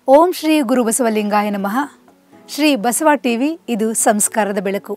ಓಂ ಶ್ರೀ ಗುರು ಬಸವಲಿಂಗಾಯ ನಮಃ ಶ್ರೀ ಬಸವ ಟಿವಿ ಇದು ಸಂಸ್ಕಾರದ ಬೆಳಕು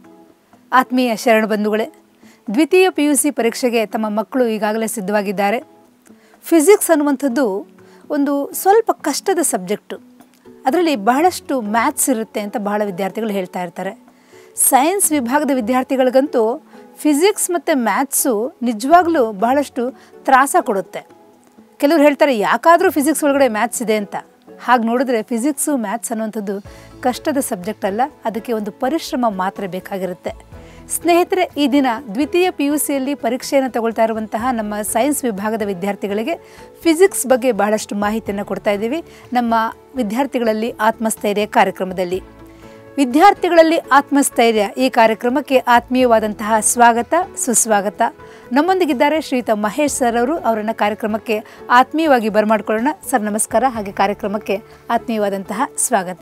ಆತ್ಮೀಯ ಶರಣ ಬಂಧುಗಳೇ ದ್ವಿತೀಯ ಪಿ ಯು ಸಿ ಪರೀಕ್ಷೆಗೆ ತಮ್ಮ ಮಕ್ಕಳು ಈಗಾಗಲೇ ಸಿದ್ಧವಾಗಿದ್ದಾರೆ ಫಿಸಿಕ್ಸ್ ಅನ್ನುವಂಥದ್ದು ಒಂದು ಸ್ವಲ್ಪ ಕಷ್ಟದ ಸಬ್ಜೆಕ್ಟು ಅದರಲ್ಲಿ ಬಹಳಷ್ಟು ಮ್ಯಾಥ್ಸ್ ಇರುತ್ತೆ ಅಂತ ಬಹಳ ವಿದ್ಯಾರ್ಥಿಗಳು ಹೇಳ್ತಾ ಇರ್ತಾರೆ ಸೈನ್ಸ್ ವಿಭಾಗದ ವಿದ್ಯಾರ್ಥಿಗಳಿಗಂತೂ ಫಿಸಿಕ್ಸ್ ಮತ್ತು ಮ್ಯಾಥ್ಸು ನಿಜವಾಗ್ಲೂ ಬಹಳಷ್ಟು ತ್ರಾಸ ಕೊಡುತ್ತೆ ಕೆಲವರು ಹೇಳ್ತಾರೆ ಯಾಕಾದರೂ ಫಿಸಿಕ್ಸ್ ಒಳಗಡೆ ಮ್ಯಾಥ್ಸ್ ಇದೆ ಅಂತ ಹಾಗೆ ನೋಡಿದ್ರೆ ಫಿಸಿಕ್ಸು ಮ್ಯಾಥ್ಸ್ ಅನ್ನುವಂಥದ್ದು ಕಷ್ಟದ ಸಬ್ಜೆಕ್ಟ್ ಅಲ್ಲ ಅದಕ್ಕೆ ಒಂದು ಪರಿಶ್ರಮ ಮಾತ್ರ ಬೇಕಾಗಿರುತ್ತೆ ಸ್ನೇಹಿತರೆ ಈ ದಿನ ದ್ವಿತೀಯ ಪಿ ಯು ಸಿಯಲ್ಲಿ ಪರೀಕ್ಷೆಯನ್ನು ತಗೊಳ್ತಾ ಇರುವಂತಹ ನಮ್ಮ ಸೈನ್ಸ್ ವಿಭಾಗದ ವಿದ್ಯಾರ್ಥಿಗಳಿಗೆ ಫಿಸಿಕ್ಸ್ ಬಗ್ಗೆ ಬಹಳಷ್ಟು ಮಾಹಿತಿಯನ್ನು ಕೊಡ್ತಾ ಇದ್ದೀವಿ ನಮ್ಮ ವಿದ್ಯಾರ್ಥಿಗಳಲ್ಲಿ ಆತ್ಮಸ್ಥೈರ್ಯ ಕಾರ್ಯಕ್ರಮದಲ್ಲಿ ವಿದ್ಯಾರ್ಥಿಗಳಲ್ಲಿ ಆತ್ಮಸ್ಥೈರ್ಯ ಈ ಕಾರ್ಯಕ್ರಮಕ್ಕೆ ಆತ್ಮೀಯವಾದಂತಹ ಸ್ವಾಗತ ಸುಸ್ವಾಗತ ನಮ್ಮೊಂದಿಗಿದ್ದಾರೆ ಶ್ರೀಯುತ ಮಹೇಶ್ ಸರ್ ಅವರು ಅವರನ್ನು ಕಾರ್ಯಕ್ರಮಕ್ಕೆ ಆತ್ಮೀಯವಾಗಿ ಬರಮಾಡ್ಕೊಳ್ಳೋಣ ಸರ್ ನಮಸ್ಕಾರ ಹಾಗೆ ಕಾರ್ಯಕ್ರಮಕ್ಕೆ ಆತ್ಮೀಯವಾದಂತಹ ಸ್ವಾಗತ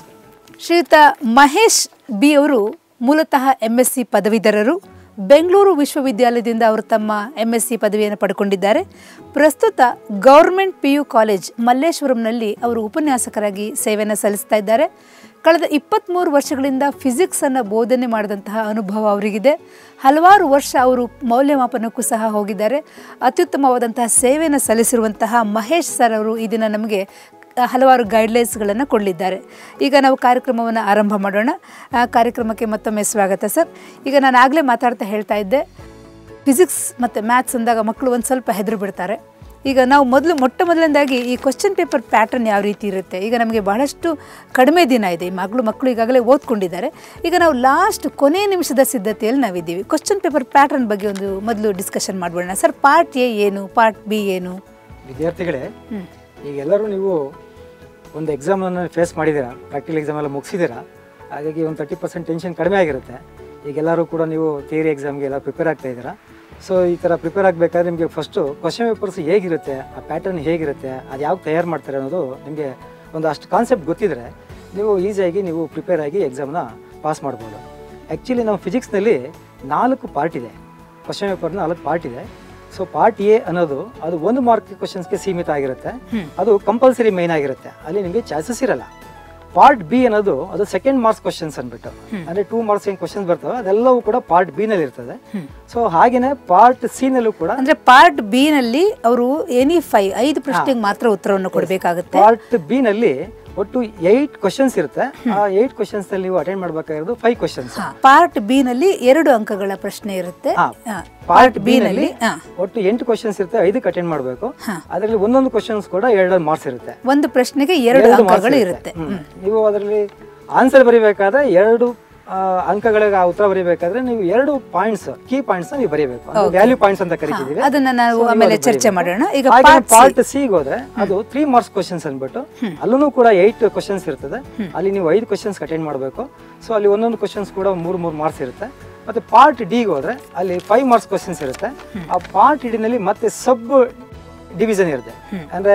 ಶ್ರೀಯುತ ಮಹೇಶ್ ಬಿ ಅವರು ಮೂಲತಃ ಎಮ್ ಎಸ್ ಸಿ ಪದವೀಧರರು ಬೆಂಗಳೂರು ವಿಶ್ವವಿದ್ಯಾಲಯದಿಂದ ಅವರು ತಮ್ಮ ಎಮ್ ಎಸ್ ಸಿ ಪದವಿಯನ್ನು ಪಡ್ಕೊಂಡಿದ್ದಾರೆ ಪ್ರಸ್ತುತ ಗೌರ್ಮೆಂಟ್ ಪಿ ಯು ಕಾಲೇಜ್ ಮಲ್ಲೇಶ್ವರಂನಲ್ಲಿ ಅವರು ಉಪನ್ಯಾಸಕರಾಗಿ ಸೇವೆಯನ್ನು ಸಲ್ಲಿಸ್ತಾ ಇದ್ದಾರೆ ಕಳೆದ ಇಪ್ಪತ್ತ್ಮೂರು ವರ್ಷಗಳಿಂದ ಫಿಸಿಕ್ಸನ್ನು ಬೋಧನೆ ಮಾಡಿದಂತಹ ಅನುಭವ ಅವರಿಗಿದೆ ಹಲವಾರು ವರ್ಷ ಅವರು ಮೌಲ್ಯಮಾಪನಕ್ಕೂ ಸಹ ಹೋಗಿದ್ದಾರೆ ಅತ್ಯುತ್ತಮವಾದಂತಹ ಸೇವೆಯನ್ನು ಸಲ್ಲಿಸಿರುವಂತಹ ಮಹೇಶ್ ಸರ್ ಅವರು ಈ ದಿನ ನಮಗೆ ಹಲವಾರು ಗೈಡ್ಲೈನ್ಸ್ಗಳನ್ನು ಕೊಡಲಿದ್ದಾರೆ ಈಗ ನಾವು ಕಾರ್ಯಕ್ರಮವನ್ನು ಆರಂಭ ಮಾಡೋಣ ಆ ಕಾರ್ಯಕ್ರಮಕ್ಕೆ ಮತ್ತೊಮ್ಮೆ ಸ್ವಾಗತ ಸರ್ ಈಗ ನಾನು ಆಗಲೇ ಮಾತಾಡ್ತಾ ಹೇಳ್ತಾ ಇದ್ದೆ ಫಿಸಿಕ್ಸ್ ಮತ್ತು ಮ್ಯಾಥ್ಸ್ ಅಂದಾಗ ಮಕ್ಕಳು ಒಂದು ಸ್ವಲ್ಪ ಹೆದರು ಬಿಡ್ತಾರೆ ಈಗ ನಾವು ಮೊದಲು ಮೊಟ್ಟ ಮೊದಲನೇದಾಗಿ ಈ ಕ್ವಶನ್ ಪೇಪರ್ ಪ್ಯಾಟರ್ನ್ ಯಾವ ರೀತಿ ಇರುತ್ತೆ ಈಗ ನಮಗೆ ಬಹಳಷ್ಟು ಕಡಿಮೆ ದಿನ ಇದೆ ಈ ಮಗಳು ಮಕ್ಕಳು ಈಗಾಗಲೇ ಓದ್ಕೊಂಡಿದ್ದಾರೆ ಈಗ ನಾವು ಲಾಸ್ಟ್ ಕೊನೆ ನಿಮಿಷದ ಸಿದ್ಧತೆಯಲ್ಲಿ ನಾವಿದ್ದೀವಿ ಕ್ವಶನ್ ಪೇಪರ್ ಪ್ಯಾಟರ್ನ್ ಬಗ್ಗೆ ಒಂದು ಮೊದಲು ಡಿಸ್ಕಷನ್ ಮಾಡ್ಬೋಣ ಸರ್ ಪಾರ್ಟ್ ಎ ಏನು ಪಾರ್ಟ್ ಬಿ ಏನು ವಿದ್ಯಾರ್ಥಿಗಳೇ ಈಗ ಎಲ್ಲರೂ ನೀವು ಒಂದು ಎಕ್ಸಾಮನ್ನು ಫೇಸ್ ಮಾಡಿದ್ದೀರಾ ಪ್ರಾಕ್ಟಿಕಲ್ ಎಕ್ಸಾಮ್ ಎಲ್ಲ ಮುಗಿಸಿದ್ದೀರಾ ಹಾಗಾಗಿ ಒಂದು ತರ್ಟಿ ಪರ್ಸೆಂಟ್ ಟೆನ್ಷನ್ ಕಡಿಮೆ ಆಗಿರುತ್ತೆ ಈಗ ಎಲ್ಲರೂ ಕೂಡ ನೀವು ಥಿಯರಿ ಎಕ್ಸಾಮ್ಗೆ ಎಲ್ಲ ಪ್ರಿಪೇರ್ ಆಗ್ತಾ ಇದ್ದೀರಾ ಸೊ ಈ ಥರ ಪ್ರಿಪೇರ್ ಆಗಬೇಕಾದ್ರೆ ನಿಮಗೆ ಫಸ್ಟು ಕ್ವಶನ್ ಪೇಪರ್ಸ್ ಹೇಗಿರುತ್ತೆ ಆ ಪ್ಯಾಟರ್ನ್ ಹೇಗಿರುತ್ತೆ ಅದು ಯಾವಾಗ ತಯಾರು ಮಾಡ್ತಾರೆ ಅನ್ನೋದು ನಿಮಗೆ ಒಂದು ಅಷ್ಟು ಕಾನ್ಸೆಪ್ಟ್ ಗೊತ್ತಿದ್ರೆ ನೀವು ಈಸಿಯಾಗಿ ನೀವು ಪ್ರಿಪೇರ್ ಆಗಿ ಎಕ್ಸಾಮ್ನ ಪಾಸ್ ಮಾಡ್ಬೋದು ಆ್ಯಕ್ಚುಲಿ ನಮ್ಮ ಫಿಸಿಕ್ಸ್ನಲ್ಲಿ ನಾಲ್ಕು ಪಾರ್ಟ್ ಇದೆ ಕ್ವಶನ್ ಪೇಪರ್ ನಾಲ್ಕು ಪಾರ್ಟ್ ಇದೆ ಸೊ ಪಾರ್ಟ್ ಎ ಅನ್ನೋದು ಅದು ಒಂದು ಮಾರ್ಕ್ ಕ್ವಶನ್ಸ್ಗೆ ಸೀಮಿತ ಆಗಿರುತ್ತೆ ಅದು ಕಂಪಲ್ಸರಿ ಮೈನ್ ಆಗಿರುತ್ತೆ ಅಲ್ಲಿ ನಿಮಗೆ ಚಾನ್ಸಸ್ ಇರಲ್ಲ ಪಾರ್ಟ್ ಬಿ ಅನ್ನೋದು ಅದು ಸೆಕೆಂಡ್ ಮಾರ್ಕ್ಸ್ ಕ್ವಶನ್ಸ್ ಅಂದ್ಬಿಟ್ಟು ಅಂದ್ರೆ ಟೂ ಮಾರ್ಕ್ಸ್ ಏನ್ ಕ್ವಶನ್ಸ್ ಬರ್ತವೆ ಅದೆಲ್ಲವೂ ಕೂಡ ಪಾರ್ಟ್ ಬಿ ನಲ್ಲಿ ಇರ್ತದೆ ಸೊ ಹಾಗೇನೆ ಪಾರ್ಟ್ ಸಿ ನಲ್ಲೂ ಕೂಡ ಅಂದ್ರೆ ಪಾರ್ಟ್ ಬಿ ನಲ್ಲಿ ಅವರು ಎನಿ ಫೈವ್ ಐದು ಪ್ರಶ್ನೆಗೆ ಮಾತ್ರ ಉತ್ತರವನ್ನು ಕೊಡಬೇಕಾಗುತ್ತೆ ಪಾರ್ಟ್ ಬಿ ನಲ್ಲಿ ಒಟ್ಟು ಏಟ್ ಕ್ವಶನ್ಸ್ ಇರುತ್ತೆ ಆ ಏಟ್ ಕ್ವಶನ್ಸ್ ನಲ್ಲಿ ನೀವು ಅಟೆಂಡ್ ಮಾಡ್ಬೇಕಾಗಿರೋದು ಫೈವ್ ಕ್ವಶನ್ಸ್ ಪಾರ್ಟ್ ಬಿ ನಲ್ಲಿ ಎರಡು ಅಂಕಗಳ ಪ್ರಶ್ನೆ ಇರುತ್ತೆ ಪಾರ್ಟ್ ಬಿ ನಲ್ಲಿ ಹಾ. ಒಟ್ಟು ಎಂಟು ಕ್ವಶನ್ಸ್ ಇರುತ್ತೆ ಐದಕ್ಕೆ ಅಟೆಂಡ್ ಮಾಡಬೇಕು ಅದರಲ್ಲಿ ಒಂದೊಂದು ಕ್ವಶನ್ಸ್ ಕೂಡ ಎರಡು ಮಾರ್ಕ್ಸ್ ಇರುತ್ತೆ ಒಂದು ಪ್ರಶ್ನೆಗೆ ಎರಡು ಎರಡು marks ಅಂಕಗಳು ಇರುತ್ತೆ ಹ್ಮ್. ನೀವು ಅದರಲ್ಲಿ ಆನ್ಸರ್ ಬರೀಬೇಕಾದ್ರೆ ಎರಡು ಆ, ಅಂಕಗಳಿಗೆ ಆ ಉತ್ತರ ಬರೀಬೇಕಾದ್ರೆ ನೀವು ಎರಡು ಪಾಯಿಂಟ್ಸ್ ಕೀ ಪಾಯಿಂಟ್ಸ್ ನೀವು ಬರೀಬೇಕು ವ್ಯಾಲ್ಯೂ ಪಾಯಿಂಟ್ಸ್ ಅಂತ ಕರಿತಿದೀವಿ ಅದನ್ನ ನಾವು So, ನೀವು ಆಮೇಲೆ ಅದು ಚರ್ಚೆ ಬರೀಬೇಕು. ಮಾಡೋಣ ಈಗ ಹಾಗೆ ಪಾರ್ಟ್ ಪಾರ್ಟ್ ಸಿ ಹೋದ್ರೆ ಅದು ತ್ರೀ ಮಾರ್ಕ್ಸ್ ಕ್ವಶನ್ಸ್ ಅಂದ್ಬಿಟ್ಟು ಅಲ್ಲೂ ಕೂಡ ಏಟ್ ಕ್ವಶನ್ಸ್ ಇರ್ತದೆ ಅಲ್ಲಿ ನೀವು ಐದು ಕ್ವಶನ್ಸ್ ಅಟೆಂಡ್ ಮಾಡಬೇಕು ಸೊ ಅಲ್ಲಿ ಒಂದೊಂದು ಕ್ವಶನ್ಸ್ ಕೂಡ ಮೂರು ಮೂರು ಮಾರ್ಕ್ಸ್ ಇರುತ್ತೆ ಮತ್ತೆ ಪಾರ್ಟ್ ಡಿಗೆ ಹೋದ್ರೆ ಅಲ್ಲಿ ಫೈವ್ ಮಾರ್ಕ್ಸ್ ಕ್ವಶನ್ಸ್ ಇರುತ್ತೆ ಆ ಪಾರ್ಟ್ ನಲ್ಲಿ ಮತ್ತೆ ಸಬ್ ಡಿವಿಷನ್ ಇರುತ್ತೆ ಅಂದ್ರೆ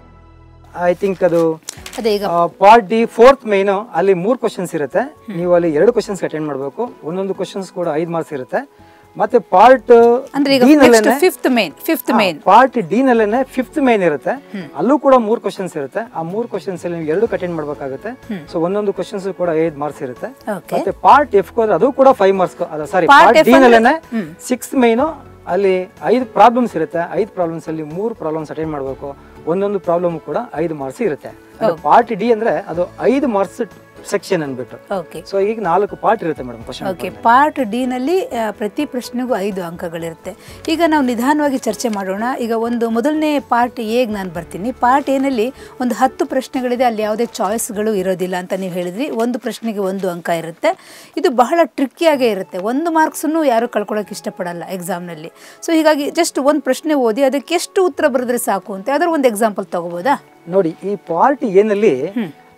ಐ ಥಿಂಕ್ ಅದು ಅದೇ ಈಗ ಪಾರ್ಟ್ ಡಿ ಫೋರ್ತ್ ಮೈನು ಅಲ್ಲಿ ಮೂರು ಕ್ವಶನ್ಸ್ ಇರುತ್ತೆ ನೀವು ಅಲ್ಲಿ ಎರಡು ಕ್ವಶನ್ಸ್ ಅಟೆಂಡ್ ಮಾಡಬೇಕು ಒಂದೊಂದು ಕ್ವಶನ್ಸ್ ಕೂಡ ಐದು ಮಾರ್ಕ್ಸ್ ಇರುತ್ತೆ ಮತ್ತೆ ಪಾರ್ಟ್ ಅಂದ್ರೆ ಈಗ next fifth main fifth main part D ನಲ್ಲೇನೆ ಫಿಫ್ತ್ ಮೈನ್ ಇರುತ್ತೆ ಅಲ್ಲೂ ಕೂಡ ಮೂರು ಕ್ವಶನ್ಸ್ ಇರುತ್ತೆ ಆ ಮೂರು ಕ್ವಶನ್ಸ್ ಅಲ್ಲಿ ನೀವು ಎರಡು ಅಟೆಂಡ್ ಮಾಡ್ಬೇಕಾಗುತ್ತೆ ಸೊ ಒಂದೊಂದು ಕ್ವಶನ್ಸ್ ಕೂಡ ಐದು ಮಾರ್ಕ್ಸ್ ಇರುತ್ತೆ ಓಕೆ ಮತ್ತೆ ಪಾರ್ಟ್ ಎಫ್ ಹೋದ್ರೆ ಅದು ಕೂಡ ಫೈವ್ ಮಾರ್ಕ್ಸ್ ಅದ sorry Part part F D ಅಂದ್ರೆ- ನಲ್ಲೇನೆ ಸಿಕ್ಸ್ ಮೈನು ಅಲ್ಲಿ ಐದು ಪ್ರಾಬ್ಲಮ್ಸ್ ಇರುತ್ತೆ ಐದು ಪ್ರಾಬ್ಲಮ್ಸ್ ಅಲ್ಲಿ ಮೂರು ಪ್ರಾಬ್ಲಮ್ಸ್ ಅಟೆಂಡ್ ಮಾಡಬೇಕು ಒಂದೊಂದು ಪ್ರಾಬ್ಲಮ್ ಕೂಡ ಐದು ಮಾರ್ಕ್ಸ್ ಇರುತ್ತೆ ಪಾರ್ಟ್ ಡಿ ಅಂದ್ರೆ ಅದು ಐದು ಮಾರ್ಕ್ಸ್ ಸೆಕ್ಷನ್ ಅಂದ್ಬಿಟ್ಟು ಓಕೆ ಸೊ ಈಗ ನಾಲ್ಕು ಪಾರ್ಟ್ ಇರುತ್ತೆ madam question okay part D ನಲ್ಲಿ ಆ, ಪ್ರತಿ ಪ್ರಶ್ನೆಗೂ ಐದು ಅಂಕಗಳಿರುತ್ತೆ ಈಗ ನಾವು ನಿಧಾನವಾಗಿ ಚರ್ಚೆ ಮಾಡೋಣ ಈಗ ಒಂದು ಮೊದಲನೇ ಪಾರ್ಟ್ ಎಗೆ ನಾನು ಬರ್ತೀನಿ ಪಾರ್ಟ್ ಎನಲ್ಲಿ ಒಂದು ಹತ್ತು ಪ್ರಶ್ನೆಗಳಿದೆ ಅಲ್ಲಿ ಯಾವುದೇ ಚಾಯ್ಸ್ಗಳು ಇರೋದಿಲ್ಲ ಅಂತ ನೀವು ಹೇಳಿದ್ರಿ ಒಂದು ಪ್ರಶ್ನೆಗೆ ಒಂದು ಅಂಕ ಇರುತ್ತೆ ಇದು ಬಹಳ ಟ್ರಿಕ್ಕಿಯಾಗೇ ಇರುತ್ತೆ ಒಂದು ಮಾರ್ಕ್ಸನ್ನು ಯಾರು ಕಳ್ಕೊಳ್ಳೋಕೆ ಇಷ್ಟಪಡಲ್ಲ ಎಕ್ಸಾಮ್ನಲ್ಲಿ ಸೊ ಹೀಗಾಗಿ ಜಸ್ಟ್ ಒಂದು ಪ್ರಶ್ನೆ ಓದಿ ಅದಕ್ಕೆ ಎಷ್ಟು ಉತ್ತರ ಬರೆದ್ರೆ ಸಾಕು ಅಂತ ಯಾವ್ದಾದ್ರು ಒಂದು ಎಕ್ಸಾಂಪಲ್ ತಗೋಬೋದಾ ನೋಡಿ ಈ ಪಾರ್ಟ್ ಏನಲ್ಲಿ